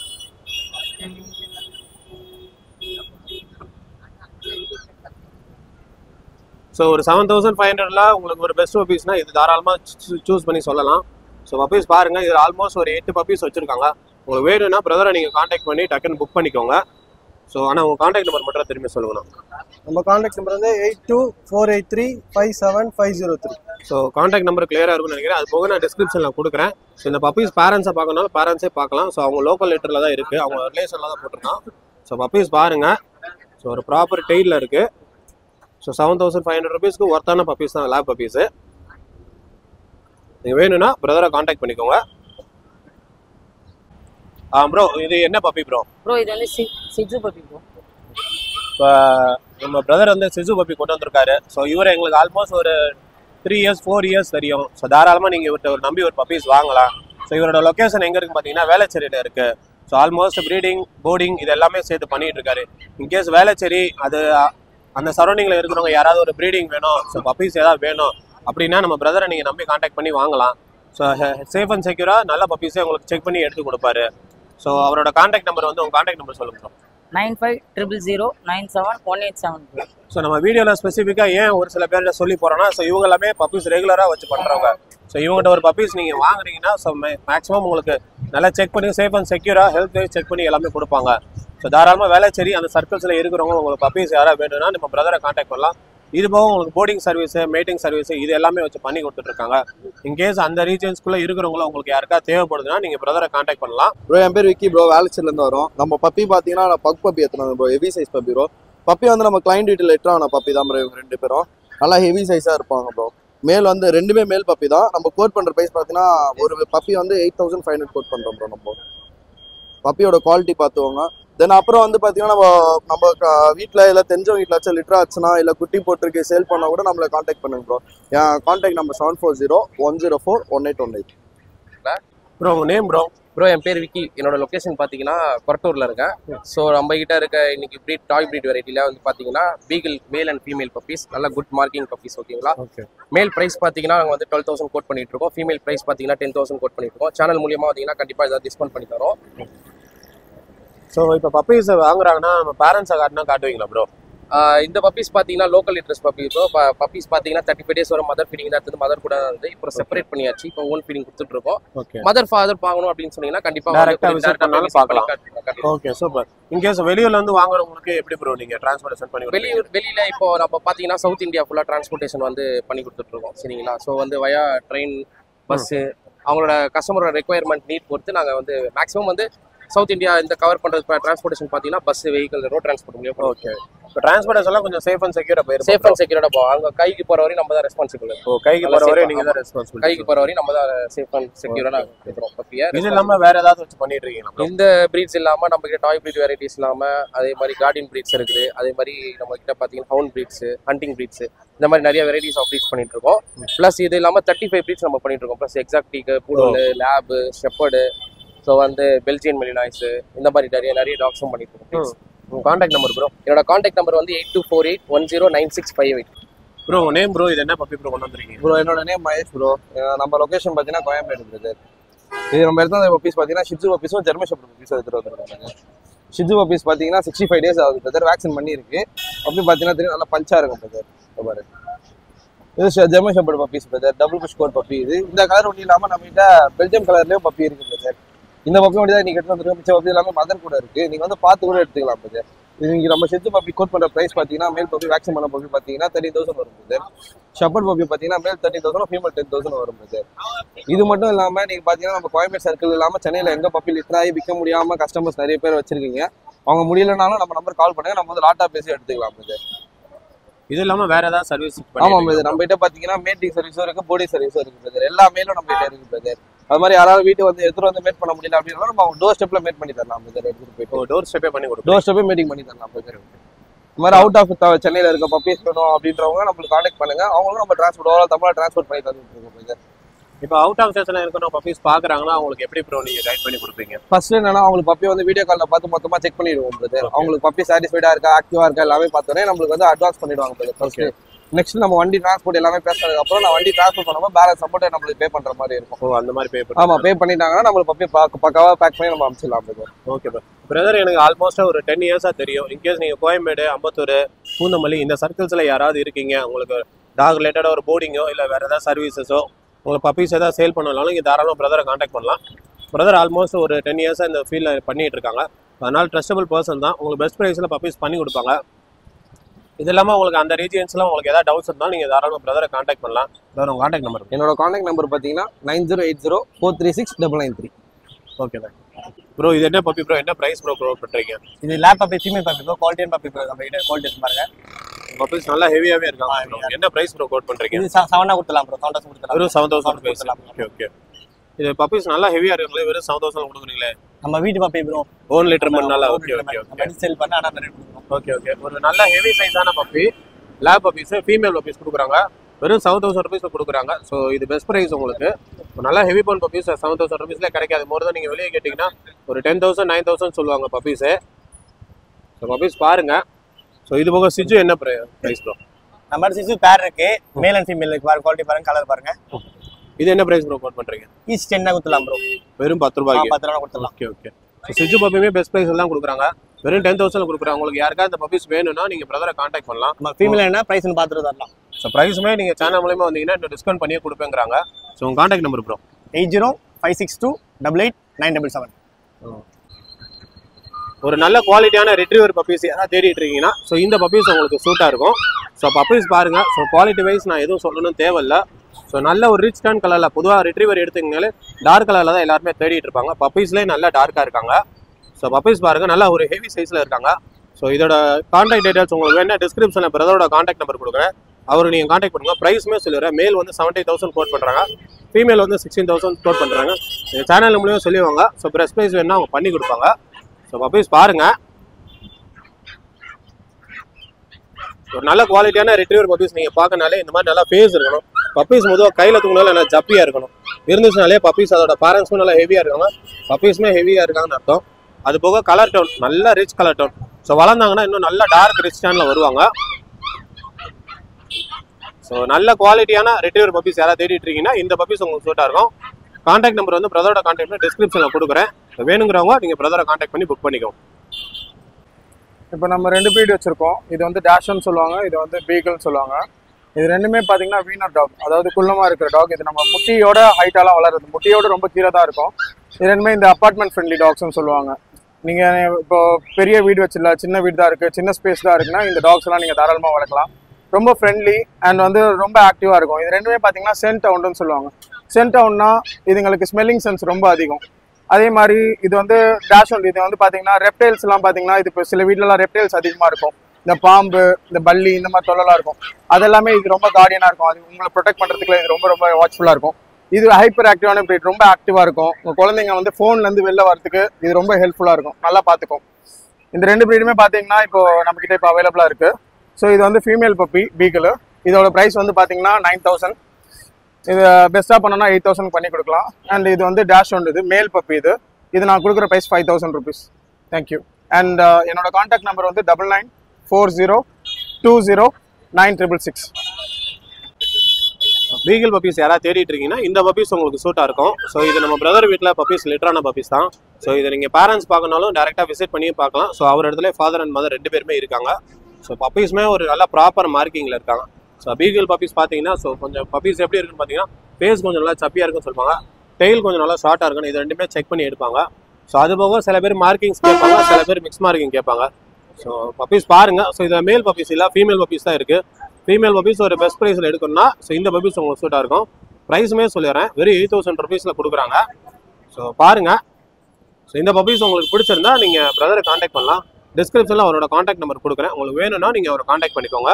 ஸோ ஒரு செவன் தௌசண்ட் ஃபைவ் ஹண்ட்ரட்ல உங்களுக்கு ஒரு பெஸ்ட் பப்பீஸ்னா இது தாராளமாக சூஸ் பண்ணி சொல்லலாம் ஸோ பப்பீஸ் பாருங்க இது ஆல்மோஸ்ட் ஒரு எட்டு பப்பீஸ் வச்சிருக்காங்க உங்களுக்கு வேணும்னா பிரதரை நீங்கள் காண்டாக்ட் பண்ணி டக்குன்னு புக் பண்ணிக்கோங்க ஸோ ஆனால் உங்கள் காண்டாக்ட் நம்பர் மட்டும் திரும்பி சொல்லணும் நம்ம காண்டாக்ட் நம்பர் வந்து eight two four eight three five seven five zero three so contact number கிளியராக இருக்கும்னு நினைக்கிறேன் அது போக நான் டிஸ்கிரிப்ஷனில் கொடுக்குறேன் ஸோ இந்த பப்பீஸ் பேரண்ட்ஸை பார்க்கணும்னாலும் பேரண்ட்ஸே பார்க்கலாம் ஸோ அவங்க லோக்கல் லெட்டரில் தான் இருக்குது அவங்க ரிலேஷனில் தான் போட்டிருக்கான் ஸோ பப்பீஸ் பாருங்கள் ஸோ ஒரு ப்ராப்பர் டெய்லில் இருக்குது so seven thousand five hundred ருபீஸ்க்கு ஒர்த்தான பப்பீஸ் தான் லேப் பப்பீஸு நீங்கள் வேணும்னா பிரதரை காண்டாக்ட் பண்ணிக்கோங்க ஆ ப்ரோ இது என்ன பப்பி ப்ரோ ப்ரோ இது வந்து சி சிஜு பப்பி ப்ரோ இப்போ நம்ம பிரதர் வந்து சிசு பப்பி கொண்டு வந்திருக்காரு ஸோ இவர் எங்களுக்கு ஆல்மோஸ்ட் ஒரு த்ரீ இயர்ஸ் ஃபோர் இயர்ஸ் தெரியும் ஸோ தாராளமாக நீங்கள் இவர்கிட்ட ஒரு நம்பி ஒரு பப்பீஸ் வாங்கலாம் ஸோ இவரோட லொக்கேஷன் எங்கே இருக்குன்னு பார்த்தீங்கன்னா வேளச்சேரியில் இருக்குது ஸோ ஆல்மோஸ்ட் ப்ரீடிங் போர்டிங் இது எல்லாமே சேர்த்து பண்ணிட்டு இருக்காரு இன்கேஸ் வேளச்சேரி அது அ- அந்த சரௌண்டிங்கில் இருக்கிறவங்க யாராவது ஒரு ப்ரீடிங் வேணும் ஸோ பப்பீஸ் ஏதாவது வேணும் அப்படின்னா நம்ம பிரதரை நீங்கள் நம்பி காண்டாக்ட் பண்ணி வாங்கலாம் ஸோ சேஃப் அண்ட் செக்யூராக நல்ல பப்பீஸே உங்களுக்கு செக் பண்ணி எடுத்து கொடுப்பாரு ஸோ அவரோட காண்டாக்ட் நம்பர் வந்து உங்கள் காண்டாக்ட் நம்பர் சொல்லுங்க bro. Nine five triple zero nine seven one eight seven bro so நம்ம வீடியோவில் ஸ்பெசிஃபிக்காக ஏன் ஒரு சில பேர்கிட்ட சொல்லி போகிறோம்னா ஸோ இவங்க எல்லாமே பப்பீஸ் ரெகுலராக வச்சு பண்ணுறவங்க ஸோ இவங்ககிட்ட ஒரு பப்பீஸ் நீங்கள் வாங்குறீங்கன்னா ஸோ மேக்ஸிமம் உங்களுக்கு நல்லா செக் பண்ணி சேஃப் அண்ட் செக்யூராக ஹெல்த் செக் பண்ணி எல்லாமே கொடுப்பாங்க ஸோ தாராளமாக வேலைச்சேரி அந்த சர்க்கிள்ஸில் இருக்கிறவங்க உங்களுக்கு பப்பீஸ் யாராவது வேணும்னா நம்ம பிரதரை காண்டாக்ட் பண்ணலாம் இது போக உங்களுக்கு போர்டிங் சர்வீஸ் மேட்டிங் சர்வீஸ் இது எல்லாமே வச்சு பண்ணி கொடுத்துட்ருக்காங்க இன்கேஸ் அந்த ரீஜன்ஸ்குள்ளே இருக்கிறவங்களும் உங்களுக்கு யாருக்கா தேவைப்படுதுன்னா நீங்கள் பிரதரை காண்டாக்ட் பண்ணலாம் ப்ரோ என் பேர் விக்கி ப்ரோ வேலச்சேரிலேருந்து வரோம் நம்ம பப்பி பார்த்தீங்கன்னா நான் பக் பப்பி எடுத்துனோம் bro heavy size puppy bro puppy வந்து நம்ம கிளைண்ட் வீட்டில் லெட்டர் ஆன பப்பி தான் ப்ரோ இவங்க ரெண்டு பேரும் நல்லா ஹெவி சைஸாக இருப்பாங்க ப்ரோ மேல் வந்து ரெண்டுமே மேல் பப்பி தான் நம்ம கோட் பண்ணுற ப்ரைஸ் பார்த்தீங்கன்னா ஒரு பப்பி வந்து eight thousand five hundred quote பண்ணுறோம் ப்ரோ நம்ம பப்பியோட குவாலிட்டி பார்த்துவோங்க தென் அப்புறம் வந்து பார்த்தீங்கன்னா நம்ம நம்ம வீட்டில் இல்லை தெரிஞ்ச வீட்டில் லிட்டர் ஆச்சுன்னா இல்லை குட்டி போட்டிருக்கு சேல் பண்ணால் கூட நம்மளை காண்டாக்ட் பண்ணுங்க ப்ரோ என் contact number seven four zero one zero four one eight one eight bro உங்கள் நேம் ப்ரோ ப்ரோ என் பேர் விக்கி என்னோட லொகேஷன் பார்த்தீங்கன்னா கொரட்டூரில் இருக்கேன் ஸோ நம்ம கிட்ட இருக்க இன்னைக்கு ப்ரீட் டாய் ப்ரீட் வெரைட்டியில் வந்து பார்த்தீங்கன்னா beagle male and female puppies நல்ல குட் மார்க்கிங் பப்பீஸ் ஓகேங்களா ஓகே மேல் ப்ரைஸ் பார்த்தீங்கன்னா நாங்கள் வந்து டுவெல் தௌசண்ட் கோட் பண்ணிட்டு இருக்கோம் ஃபீமேல் ப்ரைஸ் பார்த்தீங்கன்னா டென் தௌசண்ட் கோட் பண்ணிட்டு இருக்கோம் சேனல் மூலியமாக பார்த்தீங்கன்னா கண்டிப்பாக ஏதாவது டிஸ்கவுண்ட் பண்ணி தரோம் ஸோ இப்போ பப்பீஸ் வாங்குறாங்கன்னா நம்ம பேரண்ட்ஸை காட்டினா காட்டுவீங்களா ப்ரோ ஆஹ் இந்த பப்பீஸ் பார்த்தீங்கன்னா local interest puppy bro puppies பார்த்தீங்கன்னா தேர்ட்டி ஃபைவ் டேஸ் வரும் மதர் ஃபீடிங் தான் மதர் கூட இருந்து இப்போ செப்பரேட் பண்ணியாச்சு இப்போ ஓன் ஃபீடிங் கொடுத்துட்டு இருக்கோம் ஓகே மதர் ஃபாதர் பார்க்கணும் அப்படின்னு சொன்னீங்கன்னா கண்டிப்பாக Direct ஆ visit பண்ணாலும் பார்க்கலாம். ஓகே சூப்பர் இன்கேஸ் வெளியூர்ல இருந்து வாங்குறவங்களுக்கு எப்படி ப்ரோ நீங்க டிரான்ஸ்போர்டேஷன் பண்ணி கொடுப்பீங்க? வெளியூர் வெளியில இப்போ நம்ம பாத்தீங்கன்னா சவுத் இந்தியா ஃபுல்லா டிரான்ஸ்போர்ட்டேஷன் வந்து பண்ணி கொடுத்துட்டு இருக்கோம் சரிங்களா ஸோ வந்து வயா ட்ரெயின் பஸ் அவங்களோட கஸ்டமரோட ரெக்குயர்மெண்ட் நீட் பொறுத்து நாங்க வந்து மேக்ஸிமம் வந்து சவுத் இந்தியா இந்த கவர் பண்றது டிரான்ஸ்போர்ட்டேஷன் பாத்தீங்கன்னா பஸ் வெஹிக்கல் ரோட் டிரான்ஸ்போர்ட் மூலியம் ஓகே இப்போ டிரான்ஸ்போர்ட்டேஷன்லாம் கொஞ்சம் சேஃப் அண்ட் செக்யூரா போயிருக்கும் சேஃப் அண்ட் செக்யூர்டா போவோம் அங்க கைக்கு போற வரையும் நம்ம தான் ரெஸ்பான்சிபிள் ஓ கைக்கு நல்லா போற வரை safe நீங்க ஆ, தான் கைக்கு ரெஸ்பான்சிபிலிட்டி போற வரையும் நம்ம தான் சேஃப் அண்ட் செக்யூரா கொடுக்குறோம் பப்பியை இது இல்லாம வேற ஏதாவது வச்சு பண்ணிட்டு இருக்கீங்களா bro? இந்த பிரீட்ஸ் இல்லாம நம்ம கிட்ட டாய் பிரீட் வெரைட்டிஸ் இல்லாம அதே மாதிரி கார்டியன் பிரீட்ஸ் இருக்குது அதே மாதிரி நம்ம கிட்ட பாத்தீங்கன்னா ஹவுன் பிரீட்ஸ் ஹண்டிங் பிரீட்ஸ் இந்த மாதிரி நிறைய வெரைட்டிஸ் ஆஃப் பிரீட்ஸ் பண்ணிட்டு இருக்கோம் ப்ளஸ் இது இல்லாம தேர்ட்டி ஃபைவ் பிரீட்ஸ் நம்ம பண்ணிட்டு இருக்கோம் plus exotic poodle lab shepherd so வந்து பெல்ஜியன் மெலினாய்ஸ் இந்த மாதிரி நிறைய நிறைய டாக்ஸும் பண்ணிட்டு இருக்கோம் breeds. உங்க கான்டாக்ட் நம்பர் ப்ரோ என்னோட காண்டாக்ட் நம்பர் வந்து eight two four eight one zero nine six five eight bro உங்க நேம் ப்ரோ இது என்ன பப்பி ப்ரோ கொண்டு வந்திருக்கீங்க ப்ரோ என்னோட நேம் மகேஷ் ப்ரோ நம்ம லொகேஷன் பார்த்தீங்கன்னா கோயம்பேடு பிரதர் இது நம்ம எடுத்த பப்பீஸ் பார்த்தீங்கன்னா ஷிட்ஜு பப்பீஸும் ஜெர்மன் ஷெப்பர்ட் பப்பீஸும் எடுத்துட்டு வந்துருக்காங்க ஷிட்ஜு பப்பீஸ் பார்த்தீங்கன்னா சிக்ஸ்டி ஃபைவ் டேஸ் ஆகுது பிரதர் வேக்சின் பண்ணியிருக்கு அப்படி பார்த்தீங்கன்னா தெரியும் நல்லா பஞ்சா இருக்கும் பிரதர் பாரு இது German shepherd puppies brother double plush coat puppy இது இந்த கலர் ஒன்றும் இல்லாமல் நம்ம கிட்ட பெல்ஜியம் கலர்லேயும் பப்பி இருக்கு பிரதர் இந்த பப்பி மட்டும் தான் நீங்கள் எடுத்து வந்துருக்கோம் மிச்ச பப்பி எல்லாமே மதர் கூட இருக்கு நீங்கள் வந்து பார்த்து கூட எடுத்துக்கலாம் பிரதர் இங்க நம்ம ஷெட்டு பப்பி கோட் பண்ணுற ப்ரைஸ் பார்த்தீங்கன்னா மேல் பப்பி வேக்சின் பண்ண பப்பி பார்த்தீங்கன்னா தேர்ட்டி தௌசண்ட் வரும் பிரதர் ஷப்பர் பப்பி பார்த்தீங்கன்னா male thirty thousand female ten thousand வரும் பிரதர் இது மட்டும் இல்லாமல் நீங்கள் பார்த்தீங்கன்னா நம்ம கோயம்பேடு சர்க்கிள் இல்லாமல் சென்னையில் எங்கே பப்பி லிட்டராகி விற்க முடியாமல் கஸ்டமர்ஸ் நிறைய பேர் வச்சிருக்கீங்க அவங்க முடியலனாலும் நம்ம நம்பர் கால் பண்ணுங்க நம்ம வந்து லாட்டா பேசி எடுத்துக்கலாம் பிரதர் இது இல்லாம வேற ஏதாவது சர்வீஸ் ஆமாம் பிரதர் நம்ம கிட்ட பார்த்தீங்கன்னா மேட்டிங் சர்வீஸும் இருக்கு போடி சர்வீஸும் இருக்கு பிரதர் எல்லா மேலும் நம்ம கிட்ட இருக்கு பிரதர் அது மாதிரி யாராவது வீட்டு வந்து எடுத்துட்டு வந்து மேட் பண்ண முடியல அப்படின்னா நம்ம டோர் ஸ்டெப்ல மேட் பண்ணி தரலாம் பிரதர் எடுத்துட்டு போயிட்டு டோர் ஸ்டெப்பே பண்ணி கொடுப்போம் டோர் ஸ்டெப்பே மீட்டிங் பண்ணி தரலாம் பிரதர் இந்த மாதிரி அவுட் ஆஃப் சென்னையில் இருக்க பப்பீஸ் வேணும் அப்படின்றவங்க நம்மளுக்கு காண்டாக்ட் பண்ணுங்க அவங்களும் நம்ம டிரான்ஸ்போர்ட் ஓவரால் தமிழ் டிரான்ஸ்போர்ட் பண்ணி தந்துட்டு இருக்கோம் பிரதர் இப்போ அவுட் ஆஃப் ஸ்டேஷன்ல இருக்கணும் பப்பீஸ் பாக்குறாங்கன்னா அவங்களுக்கு எப்படி ப்ரோ நீங்க கைட் பண்ணி கொடுப்பீங்க ஃபர்ஸ்ட் என்னன்னா அவங்களுக்கு பப்பி வந்து வீடியோ காலில் பார்த்து மொத்தமா செக் பண்ணிடுவோம் பிரதர் அவங்களுக்கு பப்பி சாட்டிஸ்ஃபைடா இருக்கா ஆக்டிவா இருக்கா எல்லாமே பார்த்தோன்னே நம்மளுக்கு வந்து அட்வான்ஸ் பண்ணிடுவாங்க பிரதர் ஃபர்ஸ்ட் நெக்ஸ்ட் நம்ம வண்டி டிரான்ஸ்போர்ட் எல்லாமே பேசினதுக்கு அப்புறம் நான் வண்டி டிரான்ஸ்போர்ட் பண்ணும்போது பேலன்ஸ் அமௌண்ட் நம்மளுக்கு பே பண்ற மாதிரி இருக்கும் ஓ அந்த மாதிரி பே ஆமா பே பண்ணிட்டாங்கன்னா நம்மளுக்கு பப்பி பக்க- பக்காவா பேக் பண்ணி நம்ம அனுப்பிச்சிடலாம் பிரதர் ஓகே ப்ரோ பிரதர் எனக்கு ஆல்மோஸ்ட் ஒரு டென் இயர்ஸாக தெரியும் இன்கேஸ் நீங்கள் கோயம்பேடு அம்பத்தூர் பூந்தமல்லி இந்த சர்க்கிள்ஸில் யாராவது இருக்கீங்க உங்களுக்கு டாக் ரிலேட்டடாக ஒரு போர்டிங்கோ இல்லை வேறு ஏதாவது சர்வீசஸோ உங்களுக்கு பப்பீஸ் ஏதாவது சேல் பண்ணனாலும் நீங்கள் தாராளமாக பிரதரை காண்டாக்ட் பண்ணலாம் பிரதர் ஆல்மோஸ்ட் ஒரு டென் இயர்ஸாக இந்த ஃபீல்டில் பண்ணிட்டு இருக்காங்க அதனால் ட்ரஸ்டபிள் பர்சன் தான் உங்களுக்கு பெஸ்ட் ப்ரைஸில் பப்பீஸ் பண்ணி கொடுப்பாங்க இது இல்லாமல் உங்களுக்கு அந்த ரீஜியன்ஸில் உங்களுக்கு ஏதாவது டவுட்ஸ் இருந்தாலும் நீங்கள் தாராளமாக பிரதரை காண்டாக்ட் பண்ணலாம் பிரதர் உங்கள் காண்டாக்ட் நம்பர் என்னோட காண்டாக்ட் நம்பர் பாத்தீங்கன்னா nine zero eight zero four three six double nine three okay தான் ப்ரோ இது என்ன பப்பி ப்ரோ என்ன ப்ரைஸ் ப்ரோ ப்ரோ பண்ணுறீங்க இது lab puppy female puppy bro குவாலிட்டியான பப்பி ப்ரோ நம்ம கிட்ட குவாலிட்டி பாருங்க பப்பீஸ் நல்லா ஹெவியாகவே இருக்காங்க bro. என்ன ப்ரைஸ் ப்ரோ கோட் பண்ணுறீங்க இது செவனா கொடுத்துலாம் ப்ரோ செவன் தௌசண்ட் கொடுத்துலாம் வெறும் செவன் தௌசண்ட் ருபீஸ் கொடுத்துலாம் ஓகே ஓகே இது பப்பீஸ் நல்லா ஹெவியா இருக்குங்களே வெறும் செவன் தௌசண்ட் கொடுக்குறீங்களே நம்ம வீட்டு பப்பி ப்ரோ ஓன் லிட்டர் நல்லா ஓகே ஓகே ஓகே சேல் பண்ண ஆனால் நிறைய கொடுக்குறோம் ஓகே ஓகே ஒரு நல்ல ஹெவி சைஸான puppy lab puppies female puppies கொடுக்குறாங்க வெறும் செவன் தௌசண்ட் ருபீஸ் கொடுக்குறாங்க ஸோ இது பெஸ்ட் ப்ரைஸ் உங்களுக்கு ஒரு நல்ல heavy bone puppies seven thousand ருபீஸ்ல கிடைக்காது மோர் தான் நீங்கள் வெளியே கேட்டிங்கன்னா ஒரு டென் தௌசண்ட் நைன் தௌசண்ட் சொல்லுவாங்க பப்பீஸு ஸோ பப்பீஸ் பாருங்க ஸோ இது போக சிஜு என்ன ப்ரைஸ் ப்ரோ நம்ம சிசு பேர் இருக்கு மேல் அண்ட் ஃபீமேல் இருக்கு பாருங்க குவாலிட்டி பாருங்க கலர் பாருங்க இது என்ன ப்ரைஸ் ப்ரோ கோட் பண்ணுறீங்க ஈச் டென்னா கொடுத்துலாம் ப்ரோ வெறும் பத்து ரூபாய்க்கு பத்து ரூபா கொடுத்துலாம் ஓகே ஓகே ஸோ சிஜு பப்பியுமே பெஸ்ட் ப்ரைஸ் எல்லாம் கொடுக்குறாங்க வெறும் டென் தௌசண்ட் கொடுக்குறாங்க உங்களுக்கு யாருக்காவது இந்த பப்பீஸ் வேணும்னா நீங்கள் பிரதரை காண்டாக்ட் பண்ணலாம் நம்ம ஃபீமேல் என்ன ப்ரைஸ்னு பார்த்துட்டு தரலாம் ஸோ ப்ரைஸுமே நீங்கள் சேனல் மூலயமா வந்தீங்கன்னா இன்னும் டிஸ்கவுண்ட் பண்ணியே கொடுப்பேங்கிறாங்க ஸோ உங்கள் contact number bro eight zero five six two double eight nine double seven ஒரு நல்ல குவாலிட்டியான ரெட்ரீவர் பப்பீஸ் யாராவது தேடிட்டு இருக்கீங்கன்னா ஸோ இந்த பப்பீஸ் உங்களுக்கு சூட்டாக இருக்கும் ஸோ பப்பீஸ் பாருங்கள் ஸோ குவாலிட்டி வைஸ் நான் எதுவும் சொல்லணும் தேவையில்ல ஸோ நல்ல ஒரு ரிச் டர்ன் கலரில் பொதுவாக ரெட்ரீவர் எடுத்தீங்கனாலே டார்க் கலரில் தான் எல்லாருமே தேடிட்டு இருப்பாங்க பப்பீஸ்லேயே நல்லா டார்க்காக இருக்காங்க ஸோ பப்பீஸ் பாருங்கள் நல்லா ஒரு ஹெவி சைஸில் இருக்காங்க ஸோ இதோட காண்டாக்ட் டீடைல்ஸ் உங்களுக்கு வேணா டிஸ்கிரிப்ஷனில் பிரதரோட காண்டாக்ட் நம்பர் கொடுக்குறேன் அவர் நீங்கள் காண்டாக்ட் பண்ணுங்க ப்ரைஸுமே சொல்லிடுறேன் மேல் வந்து செவன்ட்டி தௌசண்ட் கோட் பண்ணுறாங்க ஃபீமேல் வந்து சிக்ஸ்டீன் தௌசண்ட் கோட் பண்ணுறாங்க சேனல் மூலியமாக சொல்லுவாங்க ஸோ ப்ரெஸ் ப்ரைஸ் வேணா அவங்க பண்ணி கொடுப்பாங்க ஸோ பப்பீஸ் பாருங்க ஒரு நல்ல குவாலிட்டியான ரிட்ரீவர் பப்பீஸ் நீங்கள் பார்க்கனாலே இந்த மாதிரி நல்லா ஃபேஸ் இருக்கணும் பப்பீஸ் முதல்ல கையில் தூங்கினாலும் நல்லா ஜப்பியாக இருக்கணும் இருந்துச்சுனாலே பப்பீஸ் அதோட பேரண்ட்ஸும் நல்லா ஹெவியாக இருக்காங்க பப்பீஸுமே ஹெவியாக இருக்காங்கன்னு அர்த்தம் அது போக கலர் டோன் நல்ல ரிச் கலர் டோன் ஸோ வளர்ந்தாங்கன்னா இன்னும் நல்ல டார்க் ரிச் டோனில் வருவாங்க ஸோ நல்ல குவாலிட்டியான ரிட்ரீவர் பப்பீஸ் யாராவது தேடிட்டு இருக்கீங்கன்னா இந்த பப்பீஸ் உங்களுக்கு சூட்டாக இருக்கும் கான்டாக்ட் நம்பர் வந்து பிரதரோட கான்டாக்ட் டிஸ்கிரிப்ஷனில் கொடுக்குறேன் வேணுங்கிறவங்க நீங்கள் பிரதரை கான்டாக்ட் பண்ணி புக் பண்ணிக்கோங்க இப்போ நம்ம ரெண்டு ப்ரீட் வச்சிருக்கோம் இது வந்து டேஷன் சொல்லுவாங்க இது வந்து பீகல்னு சொல்லுவாங்க இது ரெண்டுமே பார்த்தீங்கன்னா வீனர் டாக் அதாவது குள்ளமாக இருக்கிற டாக் இது நம்ம முட்டியோட ஹைட்டாலாம் வளருது முட்டியோட ரொம்ப கீழே தான் இருக்கும் இது ரெண்டுமே இந்த அப்பார்ட்மெண்ட் ஃப்ரெண்ட்லி டாக்ஸ்னு சொல்லுவாங்க நீங்கள் இப்போ பெரிய வீடு வச்சிடல சின்ன வீடு தான் இருக்குது சின்ன ஸ்பேஸ் தான் இருக்குன்னா இந்த டாக்ஸ் எல்லாம் நீங்கள் தாராளமாக வளர்க்கலாம் ரொம்ப ஃப்ரெண்ட்லி அண்ட் வந்து ரொம்ப ஆக்டிவாக இருக்கும் இது ரெண்டுமே பார்த்தீங்கன்னா சென்ட் அவுண்டுன்னு சொல்லுவாங்க சென்ட் அவுட்னா இதுங்களுக்கு ஸ்மெல்லிங் சென்ஸ் ரொம்ப அதிகம் அதே மாதிரி இது வந்து டேஷ் ஒன் இது வந்து பார்த்தீங்கன்னா ரெப்டைல்ஸ் எல்லாம் பார்த்தீங்கன்னா இது இப்போ சில வீட்லலாம் ரெப்டைல்ஸ் அதிகமாக இருக்கும் இந்த பாம்பு இந்த பல்லி இந்த மாதிரி தொல்லலாம் இருக்கும் அதெல்லாமே இது ரொம்ப கார்டியனாக இருக்கும் அது உங்களை ப்ரொடெக்ட் பண்ணுறதுக்குள்ள இது ரொம்ப ரொம்ப வாட்ச்ஃபுல்லாக இருக்கும் இது ஹைப்பர் ஆக்டிவான breed ரொம்ப ஆக்டிவாக இருக்கும் உங்கள் குழந்தைங்க வந்து ஃபோன்லேருந்து வெளில வரதுக்கு இது ரொம்ப ஹெல்ப்ஃபுல்லாக இருக்கும் நல்லா பார்த்துக்கும் இந்த ரெண்டு ப்ரீடுமே பார்த்தீங்கன்னா இப்போ நம்மக்கிட்ட இப்போ அவைலபிளாக இருக்குது ஸோ இது வந்து ஃபீமேல் பப்பி பீகல் இதோட ப்ரைஸ் வந்து பார்த்தீங்கன்னா நைன் தௌசண்ட் இது பெஸ்ட்டாக பண்ணோன்னா எயிட் தௌசண்ட் பண்ணி கொடுக்கலாம் அண்ட் இது வந்து டேஷ் ஒன்று இது மேல் பப்பி இது இது நான் கொடுக்குற price five thousand rupees thank you and என்னோட காண்டாக்ட் நம்பர் வந்து double nine four zero two zero nine triple six beagle puppies யாராவது தேடிட்டு இருக்கீங்கன்னா இந்த பப்பீஸ் உங்களுக்கு சூட்டாக இருக்கும் ஸோ இது நம்ம பிரதர் வீட்டில் பப்பீஸ் லிட்டரான பப்பீஸ் தான் ஸோ இதை நீங்கள் பேரண்ட்ஸ் பார்க்கனாலும் டேரெக்டாக விசிட் பண்ணி பார்க்கலாம் ஸோ அவர் இடத்துல ஃபாதர் அண்ட் மதர் ரெண்டு பேருமே இருக்காங்க ஸோ பப்பீஸுமே ஒரு நல்ல ப்ராப்பர் மார்க்கிங்கில் இருக்காங்க ஸோ பீகிள் பப்பீஸ் பார்த்தீங்கன்னா ஸோ கொஞ்சம் பப்பீஸ் எப்படி இருக்குன்னு பார்த்தீங்கன்னா ஃபேஸ் கொஞ்சம் நல்லா சப்பியாக இருக்குன்னு சொல்லுவாங்க டெயில் கொஞ்சம் நல்லா ஷார்ட்டாக இருக்குன்னு இது ரெண்டுமே செக் பண்ணி எடுப்பாங்க ஸோ அது போக சில பேர் மார்க்கிங்ஸ் கேட்பாங்க சில பேர் மிக்ஸ் மார்க்கிங் கேட்பாங்க ஸோ பப்பீஸ் பாருங்க ஸோ இதில் மேல் பப்பீஸ் இல்லை ஃபீமேல் பப்பீஸ் தான் இருக்குது ஃபீமேல் பப்பீஸ் ஒரு பெஸ்ட் ப்ரைஸில் எடுக்கணும்னா ஸோ இந்த பப்பீஸ் உங்களுக்கு சூட்டாக இருக்கும் ப்ரைஸுமே சொல்லிடுறேன் வெறும் எயிட் தௌசண்ட் ருபீஸில் கொடுக்குறாங்க ஸோ பாருங்கள் ஸோ இந்த பப்பீஸ் உங்களுக்கு பிடிச்சிருந்தா நீங்கள் பிரதரை காண்டாக்ட் பண்ணலாம் டிஸ்கிரிப்ஷனில் அவரோட காண்டாக்ட் நம்பர் கொடுக்குறேன் உங்களுக்கு வேணும்னா நீங்கள் அவரை காண்டாக்ட் பண்ணிக்கோங்க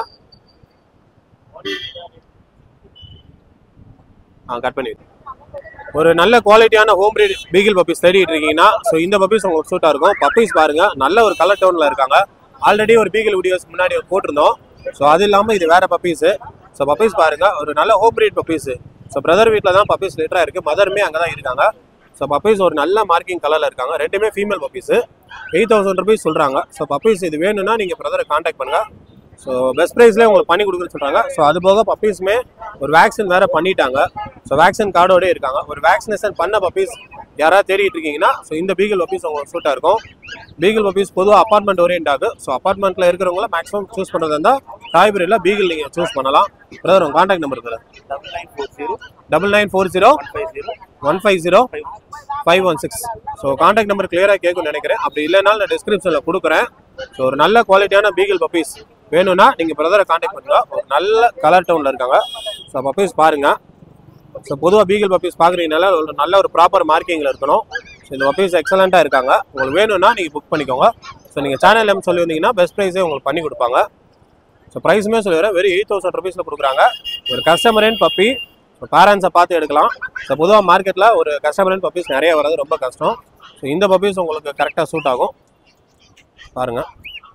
ஆ கட் பண்ணி ஒரு நல்ல குவாலிட்டியான ஹோம் breed பீகிள் பப்பீஸ் தேடிட்டு இருக்கீங்கன்னா ஸோ இந்த பப்பீஸ் உங்களுக்கு சூட்டாக இருக்கும் பப்பீஸ் பாருங்க நல்ல ஒரு கலர் டோனில் இருக்காங்க ஆல்ரெடி ஒரு பீகிள் வீடியோஸ் முன்னாடி போட்டிருந்தோம் ஸோ அது இல்லாமல் இது வேற பப்பீஸு ஸோ பப்பீஸ் பாருங்க ஒரு நல்ல home breed puppies so brother வீட்டில் தான் பப்பீஸ் லிட்டராக இருக்குது மதருமே அங்கே தான் இருக்காங்க ஸோ பப்பீஸ் ஒரு நல்ல மார்க்கிங் கலரில் இருக்காங்க ரெண்டுமே female puppies eight thousand rupees சொல்கிறாங்க ஸோ பப்பீஸ் இது வேணும்னா நீங்கள் பிரதரை காண்டாக்ட் பண்ணுங்கள் ஸோ பெஸ்ட் ப்ரைஸ்லேயே உங்களுக்கு பண்ணி கொடுக்குறேன்னு சொல்கிறாங்க ஸோ அது போக பப்பீஸுமே ஒரு வேக்சின் வேறு பண்ணிட்டாங்க ஸோ வேக்சின் கார்டோடய இருக்காங்க ஒரு வேக்சினேஷன் பண்ண பப்பீஸ் யாராவது தேடிட்டு இருக்கீங்கன்னா ஸோ இந்த பீகிள் பப்பீஸ் உங்களுக்கு சூட்டாக இருக்கும் பீகிள் பப்பீஸ் பொதுவாக அப்பார்ட்மெண்ட் ஓரியன்ட் ஆகும் ஸோ அப்பார்ட்மெண்ட்டில் இருக்கிறவங்கள மேக்ஸிமம் சூஸ் பண்ணுறதா இருந்தால் காய்கறியில் பீகிள் நீங்கள் சூஸ் பண்ணலாம் பிரதர் உங்கள் காண்டாக்ட் நம்பர் இருக்குது double nine four zero one five zero five one six so contact number கிளியராக கேட்கும்னு நினைக்கிறேன் அப்படி இல்லைனாலும் நான் டிஸ்கிரிப்ஷனில் கொடுக்குறேன் ஸோ ஒரு நல்ல குவாலிட்டியான பீகிள் பப்பீஸ் வேணும்னா நீங்கள் பிரதரை காண்டாக்ட் பண்ணுங்க ஒரு நல்ல கலர் டவுனில் இருக்காங்க ஸோ பப்பீஸ் பாருங்கள் ஸோ பொதுவாக பீகிள் பப்பீஸ் பார்க்குறீங்கனால ஒரு நல்ல ஒரு ப்ராப்பர் மார்க்கிங்கில் இருக்கணும் ஸோ இந்த பப்பீஸ் எக்ஸலண்ட்டாக இருக்காங்க உங்களுக்கு வேணும்னா நீங்கள் புக் பண்ணிக்கோங்க ஸோ நீங்கள் சேனல் எம் சொல்லி வந்தீங்கன்னா பெஸ்ட் ப்ரைஸே உங்களுக்கு பண்ணி கொடுப்பாங்க ஸோ ப்ரைஸுமே சொல்லிடுறேன் வெறும் எயிட் தௌசண்ட் ருபீஸில் கொடுக்குறாங்க ஒரு கஸ்டமரேன் பப்பி ஸோ பேரண்ட்ஸை பார்த்து எடுக்கலாம் ஸோ பொதுவாக மார்க்கெட்டில் ஒரு கஸ்டமரேன் பப்பீஸ் நிறைய வர்றது ரொம்ப கஷ்டம் ஸோ இந்த பப்பீஸ் உங்களுக்கு கரெக்டாக சூட் ஆகும் பாருங்கள்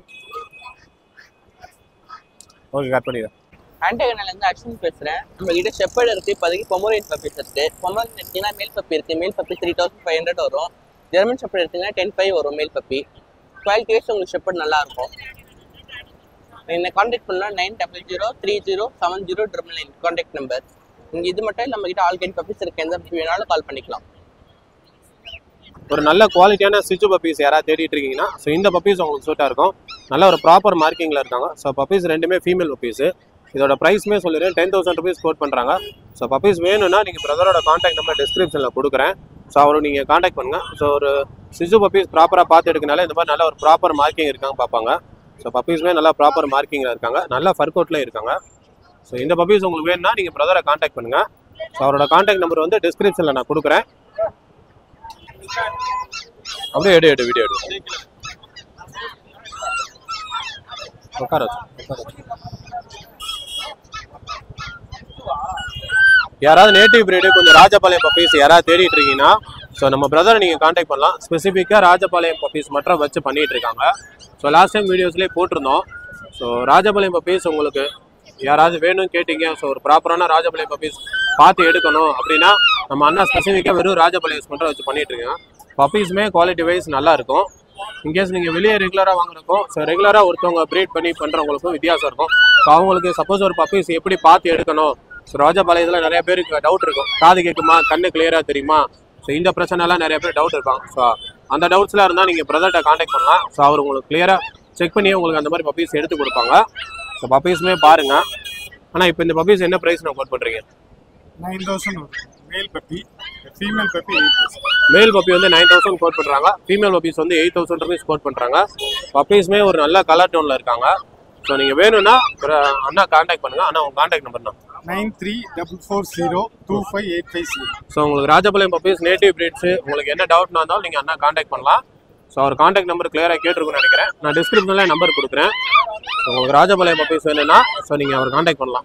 ஓகே கட் பண்ணிடுறேன் ஆண்டகனிலேருந்து அர்ஷன் பேசுகிறேன் நம்ம கிட்ட ஷெப்பர்ட் இருக்குது இப்போதைக்கு பொமோரியன் பப்பீஸ் இருக்குது பொமோரியன் எடுத்தீங்கன்னா மேல் பப்பி இருக்குது male puppy three thousand five hundred வரும் ஜெர்மன் ஷெப்பர்ட் எடுத்தீங்கன்னா டென் ஃபைவ் வரும் மேல் பப்பி குவாலிட்டி வைஸ் உங்களுக்கு ஷெப்பர்ட் நல்லா இருக்கும் என்னை காண்டாக்ட் பண்ணால் nine double zero three zero seven zero triple nine contact number இங்கே இது மட்டும் நம்ம கிட்ட ஆல் கைண்ட் பப்பீஸ் இருக்கு எந்த பப்பி வேணாலும் கால் பண்ணிக்கலாம் ஒரு நல்ல குவாலிட்டியான சிச்சு பப்பீஸ் யாராவது தேடிட்டு இருக்கீங்கன்னா ஸோ இந்த பப்பீஸ் உங்களுக்கு சூட்டாக இருக்கும் நல்ல ஒரு ப்ராப்பர் மார்க்கிங்கில் இருக்காங்க ஸோ பப்பீஸ் ரெண்டுமே ஃபீமேல் பப்பீஸ் இதோட ப்ரைஸ்மே சொல்லிடுறேன் டென் தௌசண்ட் ருபீஸ் கோட் பண்ணுறாங்க ஸோ பப்பீஸ் வேணும்னா நீங்கள் பிரதரோட காண்டாக்ட் நம்பர் டிஸ்கிரிப்ஷனில் கொடுக்குறேன் ஸோ அவரை நீங்கள் காண்டாக்ட் பண்ணுங்கள் ஸோ ஒரு சிசு பப்பீஸ் ப்ராப்பராக பார்த்து எடுக்கனால இந்த மாதிரி நல்ல ஒரு ப்ராப்பர் மார்க்கிங் இருக்காங்க பார்ப்பாங்க ஸோ பப்பீஸுமே நல்லா ப்ராப்பர் மார்க்கிங்கில் இருக்காங்க நல்ல ஃபர் கோட்டில் இருக்காங்க ஸோ இந்த பப்பீஸ் உங்களுக்கு வேணும்னா நீங்கள் பிரதரை காண்டாக்ட் பண்ணுங்கள் ஸோ அவரோட காண்டாக்ட் நம்பர் வந்து டிஸ்கிரிப்ஷனில் நான் கொடுக்குறேன் அப்படியே எடு எடு வீடியோ எடு உட்கார வச்சு, உட்கார வச்சு. யாராவது நேட்டிவ் பிரீடு கொஞ்சம் ராஜபாளையம் பப்பீஸ் யாராவது தேடிட்டு இருக்கீங்கன்னா ஸோ நம்ம பிரதரை நீங்கள் காண்டாக்ட் பண்ணலாம் ஸ்பெசிஃபிக்காக ராஜபாளையம் பப்பீஸ் மட்டும் வச்சு பண்ணிட்டு இருக்காங்க ஸோ லாஸ்ட் டைம் வீடியோஸ்லேயே போட்டிருந்தோம் ஸோ ராஜபாளையம் பப்பீஸ் உங்களுக்கு யாராவது வேணும்னு கேட்டீங்க ஸோ ஒரு ப்ராப்பரான ராஜபாளையம் பப்பீஸ் பார்த்து எடுக்கணும் அப்படின்னா நம்ம அண்ணா ஸ்பெசிஃபிக்காக வெறும் ராஜபாளையம் மட்டும் வச்சு பண்ணிட்டு இருக்கோம் பப்பீஸுமே குவாலிட்டி வைஸ் நல்லா இருக்கும் இன்கேஸ் நீங்கள் வெளியே ரெகுலராக வாங்குறதுக்கும் ஸோ ரெகுலராக ஒருத்தவங்க ப்ரீட் பண்ணி பண்ணுறவங்களுக்கும் வித்தியாசம் இருக்கும் ஸோ அவங்களுக்கு சப்போஸ் ஒரு பப்பீஸ் எப்படி பார்த்து எடுக்கணும் ஸோ ராஜபாளையத்தில் நிறைய பேருக்கு டவுட் இருக்கும் காது கேட்குமா கண்ணு கிளியராக தெரியுமா ஸோ இந்த பிரச்சனைலாம் நிறைய பேர் டவுட் இருப்பாங்க ஸோ அந்த டவுட்ஸ்லாம் இருந்தால் நீங்கள் பிரதர்கிட்ட காண்டாக்ட் பண்ணலாம் ஸோ அவர் உங்களுக்கு கிளியராக செக் பண்ணி உங்களுக்கு அந்த மாதிரி பப்பீஸ் எடுத்து கொடுப்பாங்க ஸோ பப்பீஸுமே பாருங்கள் ஆனால் இப்போ இந்த பப்பீஸ் என்ன ப்ரைஸ் நான் கோட் பண்ணுறீங்க நைன் தௌசண்ட் வரும் male puppy female puppy eight thousand male puppy வந்து நைன் தௌசண்ட் கோட் பண்ணுறாங்க ஃபீமேல் பப்பீஸ் வந்து எயிட் தௌசண்ட் ருபீஸ் கோட் பண்ணுறாங்க பப்பீஸுமே ஒரு நல்ல கலர் டோனில் இருக்காங்க ஸோ நீங்கள் வேணும்னா ஒரு அண்ணா காண்டாக்ட் பண்ணுங்கள் அண்ணா உங்கள் காண்டாக்ட் நம்பர் தான் nine three double four zero two five eight five zero so உங்களுக்கு ராஜபாளையம் பப்பீஸ் நேட்டிவ் பிரீட்ஸு உங்களுக்கு என்ன டவுட்னா இருந்தாலும் நீங்கள் அண்ணா காண்டாக்ட் பண்ணலாம் ஸோ அவர் காண்டாக்ட் நம்பர் கிளியராக கேட்டிருக்குன்னு நினைக்கிறேன் நான் டிஸ்கிரிப்ஷனில் நம்பர் கொடுக்குறேன் ஸோ உங்களுக்கு ராஜபாளையம் பப்பீஸ் வேணும்னா ஸோ நீங்கள் அவர் காண்டாக்ட் பண்ணலாம்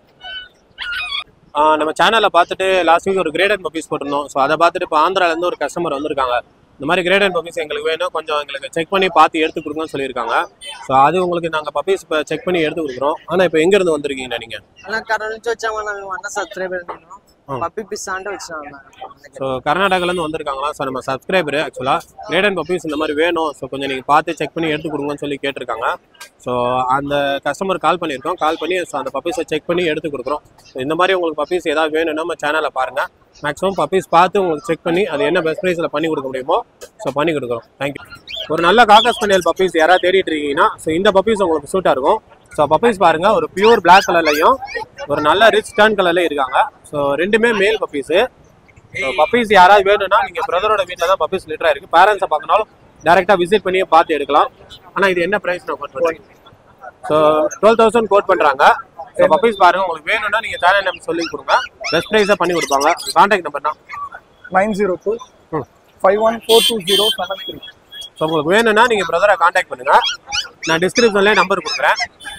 ஆ, நம்ம சேனலில் பார்த்துட்டு லாஸ்ட் வீக் ஒரு கிரேடட் பப்பீஸ் போட்டிருந்தோம் ஸோ அதை பார்த்துட்டு இப்போ ஆந்திராலேருந்து ஒரு கஸ்டமர் வந்திருக்காங்க இந்த மாதிரி கிரேடட் பப்பீஸ் எங்களுக்கு வேணும் கொஞ்சம் எங்களுக்கு செக் பண்ணி பார்த்து எடுத்து கொடுங்கன்னு சொல்லியிருக்காங்க ஸோ அது உங்களுக்கு நாங்கள் பப்பீஸ் இப்போ செக் பண்ணி எடுத்து கொடுக்குறோம் ஆனால் இப்போ எங்கேருந்து வந்திருக்கீங்க நீங்கள் అలా కరోనా నుంచి వచ్చామన్న మేము అన్న సబ్స్క్రైబర్ నేను పప్పి పిస్తా అంటే వచ్చినా ஸோ கர்நாடகாலேருந்து வந்திருக்காங்களா ஸோ நம்ம சப்ஸ்கிரைபர் ஆக்சுவலாக கிரேடன் பப்பீஸ் இந்த மாதிரி வேணும் ஸோ கொஞ்சம் நீங்கள் பார்த்து செக் பண்ணி எடுத்து கொடுங்கன்னு சொல்லி கேட்டிருக்காங்க ஸோ அந்த கஸ்டமர் கால் பண்ணியிருக்கோம் கால் பண்ணி ஸோ அந்த பப்பீஸை செக் பண்ணி எடுத்து கொடுக்குறோம் ஸோ இந்த மாதிரி உங்களுக்கு பப்பீஸ் ஏதாவது வேணும்னா நம்ம சேனலை பாருங்கள் மேக்ஸிமம் பப்பீஸ் பார்த்து உங்களுக்கு செக் பண்ணி அது என்ன பெஸ்ட் ப்ரைஸில் பண்ணி கொடுக்க முடியுமோ ஸோ பண்ணி கொடுக்குறோம் தேங்க்யூ ஒரு நல்ல காக்கஸ் பனியல் பப்பீஸ் யாராவது தேடிட்டு இருக்கீங்கன்னா ஸோ இந்த பப்பீஸ் உங்களுக்கு சூட்டாக இருக்கும் ஸோ பப்பீஸ் பாருங்க ஒரு பியூர் பிளாக் கலர்லையும் ஒரு நல்ல ரிச் டர்ன் கலர்லையும் இருக்காங்க ஸோ ரெண்டுமே மேல் பப்பீஸு ஸோ பப்பீஸ் யாராவது வேணும்னா நீங்கள் பிரதரோட வீட்டில் தான் பப்பீஸ் லிட்டராக இருக்குது பேரண்ட்ஸை பார்க்கனாலும் டேரெக்டாக விசிட் பண்ணியே பார்த்து எடுக்கலாம் ஆனால் இது என்ன ப்ரைஸ் நான் கோட் பண்ணுறேன் ஸோ டுவெல் தௌசண்ட் கோட் பண்ணுறாங்க ஸோ பப்பீஸ் பாருங்க உங்களுக்கு வேணும்னா நீங்கள் சேனல் நம்பர் சொல்லி கொடுங்க பெஸ்ட் ப்ரைஸாக பண்ணி கொடுப்பாங்க கான்டாக்ட் நம்பர் தான் nine zero two five one four two zero seven three so உங்களுக்கு வேணும்னா நீங்கள் பிரதரை கான்டாக்ட் பண்ணுங்க நான் டிஸ்கிரிப்ஷன்லேயே நம்பர் கொடுக்குறேன்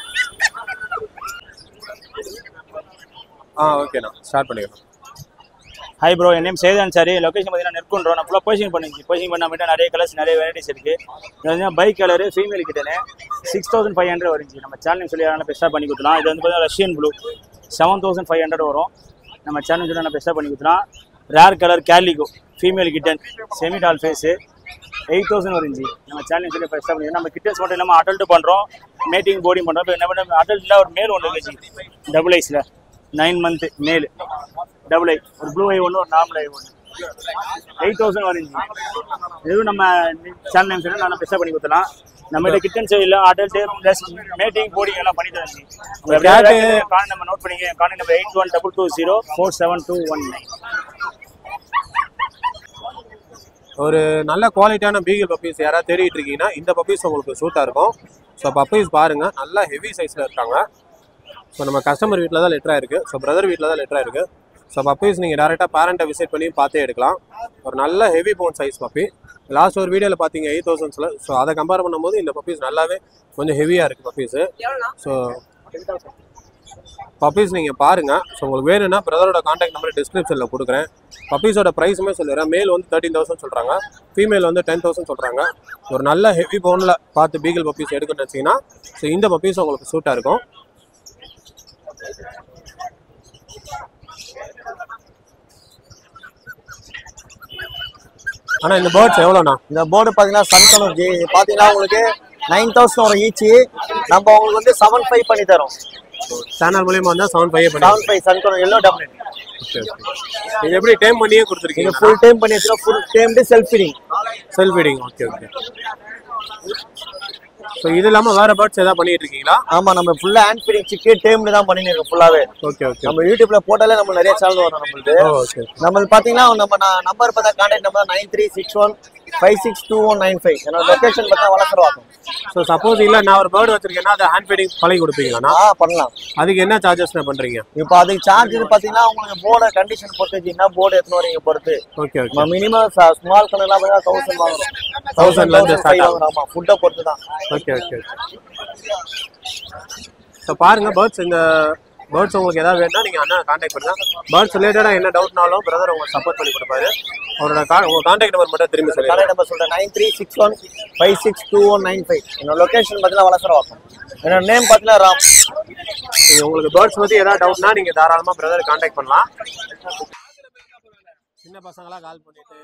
ஆ ஓகேண்ணா ஸ்டார்ட் பண்ணிக்கலாம் ஹாய் ப்ரோ என் நேம் சேதன் சாரி லொகேஷன் பார்த்தீங்கன்னா நெற்குன்றோம் நான் ஃபுல்லாக போஷிங் பண்ணிச்சு போஷிங் பண்ண மட்டும் நிறைய கலர்ஸ் நிறைய வெரைட்டிஸ் இருக்குது இது வந்து பைக் கலரு ஃபீமேல் கிட்டனே சிக்ஸ் தௌசண்ட் ஃபைவ் ஹண்ட்ரட் வருச்சு நம்ம சேனல் சொல்லி யாரும் பெஸ்ட்டாக பண்ணி கொடுத்துலாம் இது வந்து பார்த்தீங்கன்னா Russian blue seven thousand five hundred வரும் நம்ம சேனல் சொல்லி நான் பெஸ்ட்டாக பண்ணி கொடுத்துலாம் rare colour calico female kitten semi doll face eight thousand வருஞ்சி நம்ம சேனல் சொல்லி பெஸ்ட்டாக பண்ணி நம்ம கிட்டன்ஸ் மட்டும் இல்லாமல் அடல்ட்டு பண்ணுறோம் மேட்டிங் போர்டிங் பண்ணுறோம் இப்போ என்ன பண்ண அடல்ட்டில் ஒரு மேல் ஒன்று இருந்துச்சு டபுள் ஐஸில் nine month male double eye ஒரு ப்ளூ ஐ ஒன்று ஒரு நார்மல் ஐ ஒன்று எயிட் தௌசண்ட் வருங்க இதுவும் நம்ம சேனல் நேம் சொல்லி நான் பெஸ்ட்டாக பண்ணி கொடுத்தலாம் நம்மகிட்ட கிட்டன் சைடில் அடல்ட் ப்ளஸ் மேட்டிங் போர்டிங் எல்லாம் பண்ணி தரேன் கான் நம்பர் நோட் பண்ணிக்க கான் number eight one double two zero four seven two one nine ஒரு நல்ல குவாலிட்டியான பீகிள் பப்பீஸ் யாராவது தேடிட்டு இருக்கீங்கன்னா இந்த பப்பீஸ் உங்களுக்கு சூட்டாக இருக்கும் ஸோ பப்பீஸ் பாருங்க நல்லா ஹெவி சைஸில் இருக்காங்க ஸோ நம்ம கஸ்டமர் வீட்டில் தான் லெட்டராக இருக்குது ஸோ பிரதர் வீட்டில் தான் லெட்டராக இருக்குது ஸோ பப்பீஸ் நீங்கள் டேரெக்டாக பேரண்ட்டை விசிட் பண்ணி பார்த்தே எடுக்கலாம் ஒரு நல்ல heavy bone size puppy last ஒரு வீடியோவில் பார்த்தீங்க எயிட் தௌசண்ட்ஸில் ஸோ அதை கம்பேர் பண்ணும்போது இந்த பப்பீஸ் நல்லாவே கொஞ்சம் ஹெவியாக இருக்குது பப்பீஸு ஸோ பப்பீஸ் நீங்கள் பாருங்கள் ஸோ உங்களுக்கு வேணும்னா பிரதரோட காண்டாக்ட் நம்பர் டிஸ்கிரிப்ஷனில் கொடுக்குறேன் பப்பீஸோட ப்ரைஸுமே சொல்லிடுறேன் மேல் வந்து தேர்ட்டின் தௌசண்ட் சொல்கிறாங்க ஃபீமேல் வந்து டென் தௌசண்ட் சொல்கிறாங்க ஒரு நல்ல ஹெவி போனில் பார்த்து பீகிள் பப்பீஸ் எடுக்கணும்னு வச்சிங்கன்னா ஸோ இந்த பப்பீஸ் உங்களுக்கு சூட்டாக இருக்கும் ஆனால் இந்த பேர்ட்ஸ் எவ்வளோண்ணா இந்த போர்டு பார்த்தீங்கன்னா சன்கனூர் ஜி பார்த்தீங்கன்னா உங்களுக்கு நைன் தௌசண்ட் வரும் ஈச்சி நம்ம உங்களுக்கு வந்து செவன் ஃபைவ் பண்ணி தரோம் சேனல் மூலியமா வந்தால் செவன் ஃபைவ் பண்ணி seven five sun conure yellow double okay okay இது எப்படி டைம் பண்ணியே கொடுத்துருக்கீங்க நீங்கள் ஃபுல் டைம் பண்ணி வச்சுருக்கோம் full time self feeding self feeding okay okay so இது இல்லாமல் வேற பேர்ட்ஸ் ஏதாவது பண்ணிட்டு இருக்கீங்களா ஆமாம் நம்ம ஃபுல்லாக ஹேண்ட் ஃபீடிங் சிக்கே டைம்ல தான் பண்ணிட்டு இருக்கோம் ஃபுல்லாகவே ஓகே ஓகே நம்ம யூடியூப்ல போட்டாலே நம்ம நிறைய சேனல் வரும் நம்மளுக்கு ஓகே நம்மளுக்கு பார்த்தீங்கன்னா நம்ம நம்பர் பார்த்தா contact number nine three six one five six two one nine five என்னோட லொக்கேஷன் பார்த்தா வளர்க்குறவாக்கம் ஸோ சப்போஸ் இல்லை நான் ஒரு பேர்டு வச்சிருக்கேன்னா அதை ஹேண்ட் ஃபீடிங் பழகி கொடுப்பீங்களாண்ணா ஆ பண்ணலாம் அதுக்கு என்ன சார்ஜஸ் பண்றீங்க இப்போ அதுக்கு சார்ஜ் பார்த்தீங்கன்னா உங்களுக்கு போர்டு கண்டிஷன் பொறுத்து என்ன போர்டு எடுத்துன்னு வரீங்க பொறுத்து ஓகே ஓகே நம்ம மினிமம் ஸ்மால் கண்ணெல்லாம் பார்த்தா தௌசண்ட் வாங்குறோம் தௌசண்ட்ல இருந்து ஸ்டார்ட் ஆகும் ஆமா ஃபுட்டை பொறுத்து தான் ஓகே ஓகே ஸோ பாருங்க பேர்ட்ஸ் இந்த பேர்ட்ஸ் உங்களுக்கு ஏதாவது வேணும்னா நீங்கள் அண்ணா காண்டாக்ட் பண்ணுங்க பேர்ட்ஸ் ரிலேட்டடாக என்ன டவுட்னாலும் பிரதர் உங்களுக்கு சப்போர்ட் பண்ணி கொடுப்பாரு அவரோட கா உங்கள் காண்டாக்ட் நம்பர் மட்டும் திரும்பி சொல்லுங்க கான்டாக்ட் நம்பர் சொல்றேன் nine three six one five six two one nine five என்னோட லொக்கேஷன் பார்த்தீங்கன்னா வளசரவாக்கம் என்னோட நேம் பார்த்தீங்கன்னா ராம் நீங்க உங்களுக்கு பேர்ட்ஸ் பத்தி ஏதாவது டவுட்னா நீங்க தாராளமா பிரதர் காண்டாக்ட் பண்ணலாம் சின்ன பசங்களா கால் பண்ணிட்டு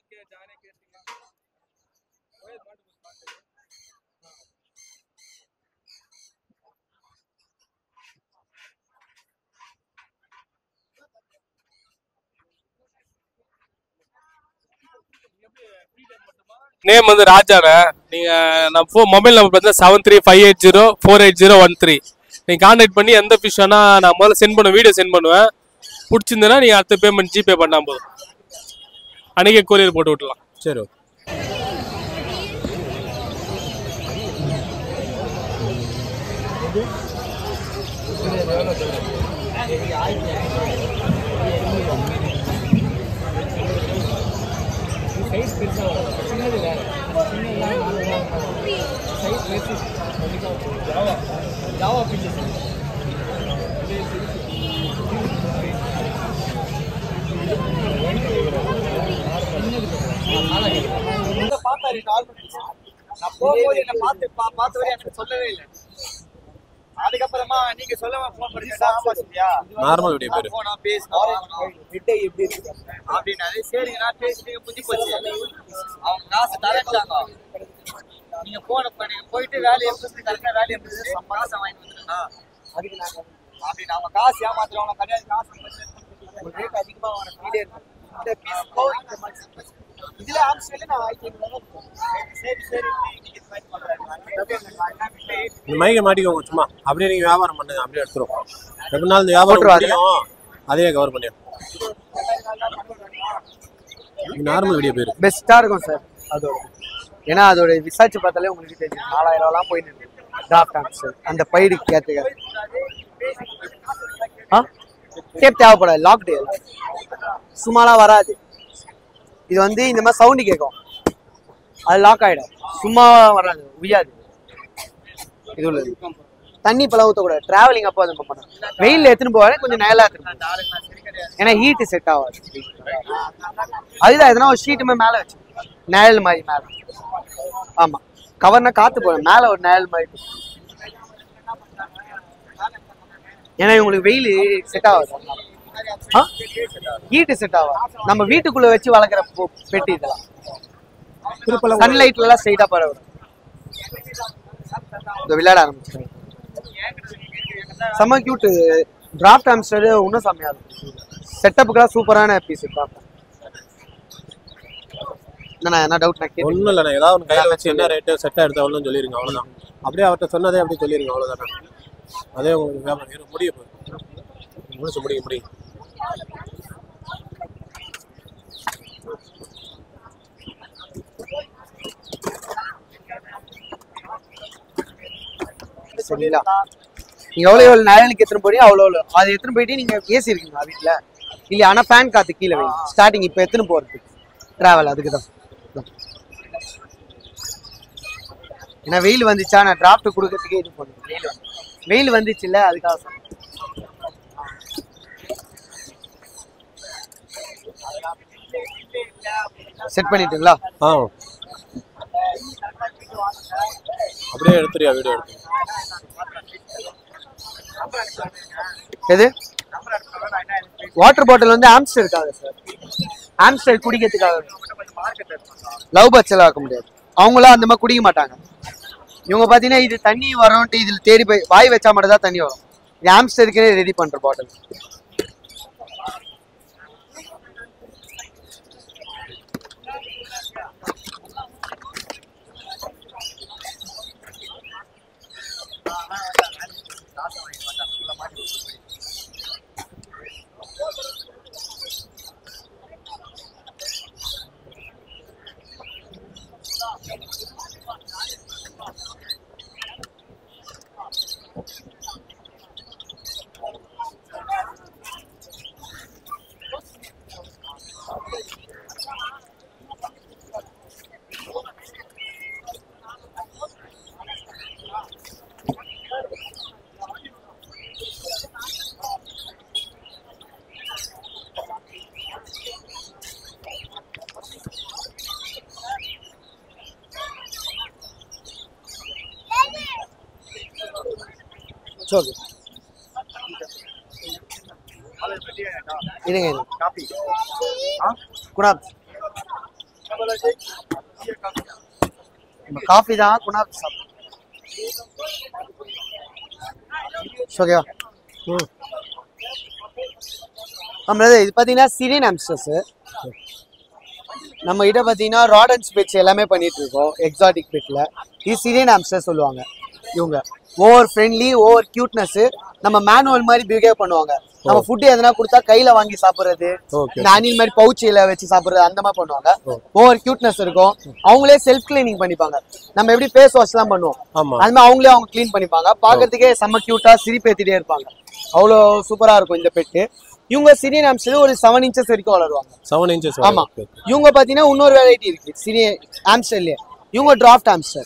நேம் வந்து ராஜாண்ணே நீங்கள் நம்ம ஃபோ மொபைல் நம்பர் பார்த்தீங்கன்னா seven three five eight zero four eight zero one three நீங்கள் கான்டாக்ட் பண்ணி எந்த ஃபிஷ் வேணால் நான் முதல்ல சென்ட் பண்ணுவேன் வீடியோ சென்ட் பண்ணுவேன் பிடிச்சிருந்தேன்னா நீங்கள் அடுத்த பேமெண்ட் ஜிபே பண்ணால் போதும் அன்றைக்கே கொரியர் போட்டு விட்டுலாம் சரி பார்த்தாரு நார்மல் நான் போகும்போது என்ன பார்த்து பா- பார்த்த வரையும் எனக்கு சொல்லவே இல்லை அதுக்கப்புறமா நீங்க சொல்ல ஃபோன் பண்ணி ஆமா சொல்லியா நார்மல் வீடியோ பேரு போனா பேசணும் விட்டை எப்படி இருக்கு அப்படின்னாரு சரிங்க நான் பேசிட்டு புத்தி போச்சு அவங்க காசு தரட்டாங்க நீங்க போன பண்ணி போயிட்டு வேலையை முடிச்சு கரெக்டா வேலையை முடிச்சு காசை வாங்கிட்டு வந்துருந்தா அதுக்கு நாங்க அப்படி நாம காசு ஏமாத்துறவங்க கிடையாது காசு ஒரு ரேட் அதிகமா வர ஃபீலே இருக்கு இந்த பீஸ் கோ இந்த மாதிரி இதுல ஆப்ஷன்ல நான் வாங்கிக்கிறேன் சரி சரி நீங்க இது மாதிரி பண்றாங்க இந்த மைக்கை மாட்டிக்கோங்க சும்மா அப்படியே நீங்க வியாபாரம் பண்ணுங்க அப்படியே எடுத்துரும் எப்படினாலும் இந்த வியாபாரம் போட்டுருவாரு. முடியும் அதே கவர் பண்ணிடும் நார்மல் வீடியோ பேரு பெஸ்ட்டாக இருக்கும் சார் அதோட ஏன்னா அதோட விசாரிச்சு பார்த்தாலே உங்களுக்கு தெரியும் நாலாயிரம் ரூபாலாம் போயிட்டு இருக்கு டிராஃப்ட் ஆன்சர் அந்த பைடுக்கு ஏற்றுக்க ஆ டேப் தேவைப்படாது லாக்டு சும்மாலாம் வராது இது வந்து இந்த மாதிரி சவுண்டு கேட்கும் அது லாக் ஆகிடும் சும்மா வராது உய்யாது இது உள்ளது தண்ணி இப்போலாம் ஊற்றக்கூடாது டிராவலிங் அப்போ அது பண்ணணும் வெயிலில் எடுத்துன்னு போவாரு கொஞ்சம் நிழலா எடுத்துன்னு ஏன்னா ஹீட்டு செட் ஆகாது அதுதான் எதனா ஒரு ஷீட்டுமே மேலே வச்சு நிழல் மாதிரி மேலே ஆமா கவர்னா காத்து போகும் மேலே ஒரு நிழல் மாதிரி ஏன்னா இவங்களுக்கு வெயில் செட் ஆகாது ஹீட்டு செட் ஆகும் நம்ம வீட்டுக்குள்ள வச்சு வளர்க்குற பொ- பெட்டி இதெல்லாம் சன்லைட்ல எல்லாம் ஸ்ட்ரைட்டா பரவும் இந்த விளையாட ஆரம்பிச்சிருக்கேன் செம்ம கியூட் டிராஃப்ட் ஆம்ஸ்டர் இன்னும் செம்மையா இருக்கும் செட்டப்புக்கெல்லாம் சூப்பரான பீஸ் டிராஃப்ட் என்ன என்ன டவுட் நான் கேட்டேன் ஒன்றும் இல்லைண்ணா ஏதாவது ஒன்று கையில் வச்சு என்ன ரேட்டு செட்டாக எடுத்தாலும் சொல்லிருங்க அவ்வளோதான் அப்படியே அவர்கிட்ட சொன்னதே அப்படியே சொல்லிருங்க அவ்வளோதானே அதே உங்களுக்கு வியாபாரம் இரு, முடிய போகுது முடிச்சு முடியும் முடியும் சரிங்களா நீங்க எவ்வளவு எவ்வளவு நிழலுக்கு எத்தனை போறீங்க அவ்வளோ அவ்வளோ அது எத்தனை போயிட்டு நீங்க ஏசி இருக்கீங்களா வீட்டுல இல்ல ஆனா ஃபேன் காத்து கீழே வைங்க ஸ்டார்டிங் இப்போ எத்தனை போறது டிராவல் அதுக்கு தான் ஏன்னா வெயில் வந்துச்சா நான் டிராஃப்ட் கொடுக்கறதுக்கே இது பண்ணுவேன் வெயில் வந்து வெயில் வந்துச்சு இல்ல அதுக்காக சொன்னேன். செட் பண்ணிட்டுங்களா ஆ அப்படியே எடுத்துறியா வீடியோ எடுத்து எது வாட்டர் பாட்டில் வந்து ஆம்ஸ்டர் இருக்காங்க சார் ஆம்ஸ்டர் குடிக்கிறதுக்காக லவ் பேர்ட்ஸ் எல்லாம் வைக்க முடியாது அவங்களாம் அந்த மாதிரி குடிக்க மாட்டாங்க இவங்க பார்த்தீங்கன்னா இது தண்ணி வரும்ட்டு இதில் தேடி போய் வாய் வச்சா மட்டும் தான் தண்ணி வரும் இது ஆம்ஸ்டருக்கே ரெடி பண்ணுற பாட்டில் ஓகே இருங்க இருங்க குணாப் காஃபி தான் குணாப் சாப்பிடும் ஓகேவா ம் நம்மளது இது பார்த்தீங்கன்னா சிரியன் ஆம்ஸ்டர்ஸ் நம்ம கிட்ட பார்த்தீங்கன்னா ராடன்ஸ் பெட்ஸ் எல்லாமே பண்ணிட்டு இருக்கோம் எக்ஸாட்டிக் பெட்ல இது சிரியன் ஆம்ஸ்டர் சொல்லுவாங்க இவங்க ஓவர் ஃப்ரெண்ட்லி ஓவர் கியூட்னஸ் நம்ம மேனுவல் மாதிரி பிஹேவ் பண்ணுவாங்க நம்ம ஃபுட் எதனா கொடுத்தா கையில வாங்கி சாப்பிடுறது ஓகே இந்த அணில் மாதிரி பவுச்சில வச்சு சாப்பிடுறது அந்த மாதிரி பண்ணுவாங்க ஓவர் கியூட்னஸ் இருக்கும் அவங்களே செல்ஃப் கிளீனிங் பண்ணிப்பாங்க நம்ம எப்படி ஃபேஸ் வாஷ் எல்லாம் பண்ணுவோம் ஆமா அது மாதிரி அவங்களே அவங்க க்ளீன் பண்ணிப்பாங்க பார்க்கறதுக்கே செம்ம கியூட்டா சிரிப்பேத்திட்டே இருப்பாங்க அவ்வளோ சூப்பரா இருக்கும் இந்த பெட்டு இவங்க சிரியன் ஆம்ஸ்டர் ஒரு செவன் இன்ச்சஸ் வரைக்கும் வளருவாங்க செவன் இன்ச்சஸ் ஆமா இவங்க பாத்தீங்கன்னா இன்னொரு வெரைட்டி இருக்கு சிறிய ஆம்ஸ்டர்லயே இவங்க டிராஃப்ட் ஆம்ஸ்டர்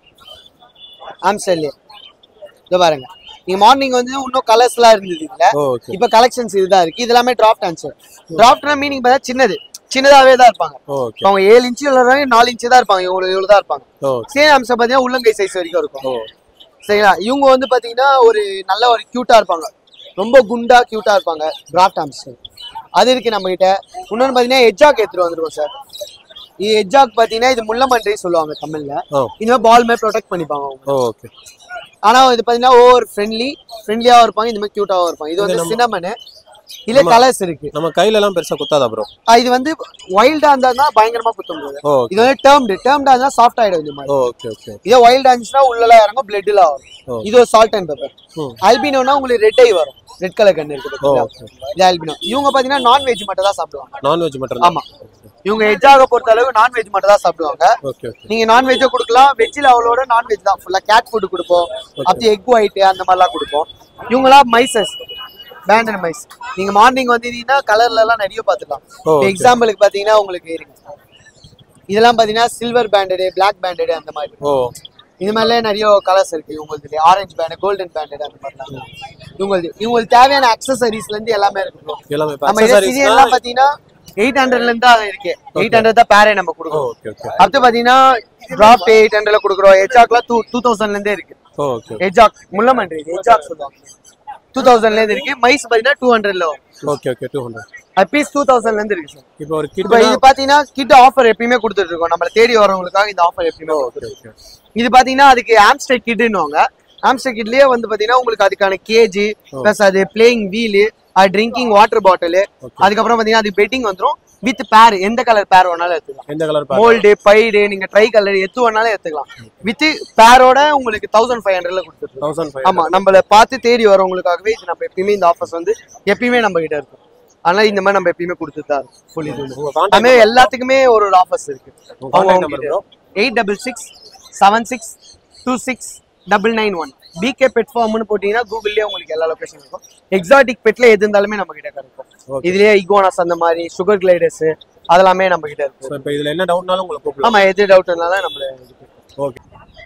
ஆம்ஸ்டர்லயே இதோ பாருங்க நீங்க மார்னிங் வந்து இன்னும் கலர்ஸ்லாம் இருந்தது இதுல ஓகே இப்ப கலெக்ஷன்ஸ் இதுதான் இருக்கு இது எல்லாமே டிராஃப்ட் ஆன்சர் டிராஃப்ட்னா மீனிங் பார்த்தா சின்னது சின்னதாவே தான் இருப்பாங்க ஓகே இப்ப அவங்க ஏழு இன்ச்சு விளையாடுறாங்க நாலு இன்ச்சு தான் இருப்பாங்க இவ்வளவு இவ்வளவு தான் இருப்பாங்க ஓகே சேம் அம்சம் பாத்தீங்கன்னா உள்ளங்கை சைஸ் வரைக்கும் இருக்கும் ஓ சரிங்களா இவங்க வந்து பாத்தீங்கன்னா ஒரு நல்ல ஒரு கியூட்டா இருப்பாங்க ரொம்ப குண்டா கியூட்டா இருப்பாங்க டிராஃப்ட் ஆம்ஸ்டர் அது இருக்கு நம்ம கிட்ட இன்னொன்னு பாத்தீங்கன்னா எஜ்ஜாக் எடுத்துட்டு வந்துருவோம் சார் இது எஜ்ஜாக் பாத்தீங்கன்னா இது முள்ளமன்றி சொல்லுவாங்க தமிழ்ல ஓ இந்த மாதிரி பால் மாதிரி ப்ரொடெக்ட் பண்ணிப்பாங்க அவங்க ஓகே ஆனா இது பாத்தீங்கன்னா ஓவர் ஃப்ரெண்ட்லி ஃப்ரெண்ட்லியாவும் இருப்பாங்க இந்த மாதிரி கியூட்டாவும் இருப்பாங்க இது வந்து நம்ம- சின்னமனு இதுல நம்ம- கலர்ஸ் இருக்கு நம்ம கையில எல்லாம் பெருசா குத்தாதா ப்ரோ ஆ, இது வந்து வைல்டா இருந்தா பயங்கரமா குத்தும் போது ஓகே இது வந்து டேர்ம்டு டேர்ம்டா இருந்தா சாஃப்ட் ஆயிடும் இந்த மாதிரி ஓகே ஓகே இதே வைல்ட் இருந்துச்சுன்னா உள்ளலாம் இறங்கும் பிளட்ல ஓ. வரும் இது ஒரு சால்ட் அண்ட் பெப்பர் ம். அல்பினோனா உங்களுக்கு ரெட் ஐ வரும் ரெட் கலர் கண்ணு இருக்கு ஓ பாத்தீங்களா? இது அல்பினோ இவங்க பாத்தீங்கன்னா நான்வெஜ் மட்டும் தான் சாப்பிடுவாங்க நான்வெஜ் மட்டும் ஆமா இவங்க எஜ்ஜாக பொறுத்த அளவு நான்வெஜ் மட்டும் தான் சாப்பிடுவாங்க ஓகே ஓகே நீங்க நான்வெஜ்ஜை கொடுக்கலாம் வெஜ்ஜில் அவளோட நான்வெஜ் தான் ஃபுல்லா கேட் ஃபுட் கொடுப்போம் அப்படி எக் ஒயிட் அந்த மாதிரிலாம் கொடுப்போம் இவங்களாம் மைசஸ் பேண்டட் மைஸ் நீங்க மார்னிங் வந்தீங்கன்னா கலர்ல எல்லாம் நிறைய பார்த்துக்கலாம் ஓ, okay. எக்ஸாம்பிளுக்கு பாத்தீங்கன்னா உங்களுக்கு இருங்க இதெல்லாம் பாத்தீங்கன்னா சில்வர் பேண்டடு பிளாக் பேண்டடு அந்த மாதிரி ஓ இந்த மாதிரிலாம் நிறைய கலர்ஸ் இருக்கு இவங்களுக்கு ஆரஞ்சு பேண்ட் கோல்டன் பேண்டட் அந்த மாதிரிலாம் இவங்களுக்கு இவங்களுக்கு தேவையான அக்சசரிஸ்ல இருந்து எல்லாமே இருக்கு bro. எல்லாமே நம்ம இதை சீரியல்லாம் பாத்தீங்கன்னா எயிட் ஹண்ட்ரட்ல இருந்து தான் இருக்கு எயிட் ஹண்ட்ரட் தான் பேரே நம்ம கொடுக்குறோம் ஓகே ஓகே அடுத்து பாத்தீங்கன்னா டிராப் எயிட் ஹண்ட்ரட்ல கொடுக்குறோம் எச்சாக்லாம் டூ டூ தௌசண்ட்ல இருந்தே இருக்கு ஓகே எஜாக் முள்ளமன்றி எஜாக் சொல்லுவாங்க டூ தௌசண்ட்ல இருந்து இருக்கு மைஸ் பாத்தீங்கன்னா டூ ஹண்ட்ரட்ல வரும் ஓகே ஓகே டூ ஹண்ட்ரட் அது பீஸ் டூ தௌசண்ட்ல இருந்து இருக்கு சார் இப்போ ஒரு இப்போ கிட்ட இது பாத்தீங்கன்னா கிட் ஆஃபர் எப்பயுமே கொடுத்துட்டு இருக்கோம் நம்மள தேடி வரவங்களுக்காக இந்த ஆஃபர் எப்பயுமே ஓகே ஓகே இது பாத்தீங்கன்னா அதுக்கு ஆம்ஸ்டர் கிட்னுவாங்க ஆம்ஸ்டர் கிட்லயே வந்து பாத்தீங்கன்னா உங்களுக்கு அதுக்கான கேஜி பிளஸ் அது பிளேயிங் வீலு அது ட்ரிங்கிங் வாட்டர் பாட்டில் அதுக்கப்புறம் பாத்தீங்கன்னா அது பெட்டிங் வந்துரும் வித் பேர் எந்த கலர் பேர் வேணாலும் எடுத்துக்கலாம் எந்த கலர் மோல்டு பைடு நீங்க ட்ரை கலர் எது வேணாலும் எடுத்துக்கலாம் வித் பேரோட உங்களுக்கு தௌசண்ட் ஃபைவ் ஹண்ட்ரட்ல கொடுத்துருக்கோம் தௌசண்ட் ஃபைவ் ஆமா நம்மள பார்த்து தேடி வரவங்களுக்காகவே இது நம்ம எப்பயுமே இந்த ஆஃபர்ஸ் வந்து எப்பயுமே நம்ம கிட்ட இருக்கும் அதனால இந்த மாதிரி நம்ம எப்பயுமே கொடுத்துட்டு தான் இருக்கும் ஃபுல் இது உங்க கான்டாக்ட் அதுமாதிரி எல்லாத்துக்குமே ஒரு ஒரு ஆஃபர்ஸ் இருக்கு உங்க contact number bro eight double six seven six two six double nine one PK pet ஃபார்ம்னு போட்டீங்கன்னா கூகுள்லயே உங்களுக்கு எல்லா லொகேஷன் இருக்கும் எக்ஸாட்டிக் பெட்ல எது இருந்தாலுமே நம்ம கிட்ட கிடைக்கும் Okay. இதுலயே இகோனாஸ் அந்த மாதிரி சுகர் கிளைடர்ஸ் அதெல்லாமே நம்ம கிட்ட இருக்கும் ஸோ இப்போ இதுல என்ன டவுட்னாலும் உங்களை கூப்பிடலாம் ஆமா எது டவுட் இருந்தாலும் நம்மள ஓகே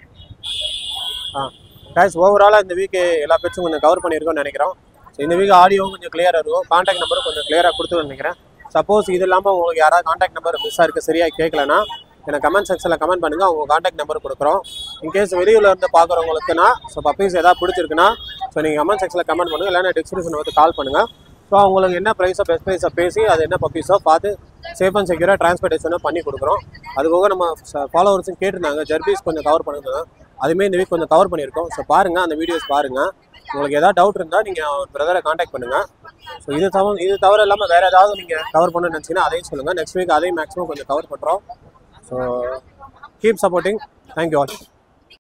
ஆ கைஸ் ஓவராலாக இந்த வீக் எல்லா பெட்ஸும் கொஞ்சம் கவர் பண்ணியிருக்கோம்னு நினைக்கிறோம் ஸோ இந்த வீக் ஆடியோவும் கொஞ்சம் கிளியராக இருக்கும் காண்டாக்ட் நம்பரும் கொஞ்சம் கிளியராக கொடுத்து நினைக்கிறேன் சப்போஸ் இது இல்லாமல் உங்களுக்கு யாராவது காண்டாக்ட் நம்பர் மிஸ் ஆயிருக்கு சரியாக கேட்கலனா எனக்கு கமெண்ட் செக்ஷனில் கமெண்ட் பண்ணுங்க அவங்க காண்டாக்ட் நம்பர் கொடுக்குறோம் இன்கேஸ் வெளியூர்ல இருந்து பார்க்குறவங்களுக்குனா ஸோ பப்பீஸ் ஏதாவது பிடிச்சிருக்குன்னா ஸோ நீங்கள் கமெண்ட் செக்ஷனில் கமெண்ட் பண்ணுங்க இல்லைன்னா டிஸ்கிரிப்ஷன் வந்து கால் பண்ணுங்க ஸோ அவங்களுக்கு என்ன ப்ரைஸோ பெஸ்ட் ப்ரைஸோ பேசி அது என்ன பப்பீஸோ பார்த்து சேஃப் அண்ட் செக்யூராக டிரான்ஸ்போர்ட்டேஷனும் பண்ணி கொடுக்குறோம் அது போக நம்ம ஃபாலோவர்ஸும் கேட்டிருந்தாங்க ஜெர்பீஸ் கொஞ்சம் கவர் பண்ணுங்க அதுவுமே இந்த வீக் கொஞ்சம் கவர் பண்ணியிருக்கோம் ஸோ பாருங்கள் அந்த வீடியோஸ் பாருங்கள் உங்களுக்கு ஏதாவது டவுட் இருந்தால் நீங்கள் பிரதரை காண்டாக்ட் பண்ணுங்கள் ஸோ இது தவிர இது தவிர இல்லாமல் வேறு ஏதாவது நீங்கள் கவர் பண்ணணும்னு நினச்சிங்கன்னா அதையும் சொல்லுங்கள் நெக்ஸ்ட் வீக் அதையும் மேக்ஸிமம் கொஞ்சம் கவர் பண்ணுறோம் so keep supporting thank you all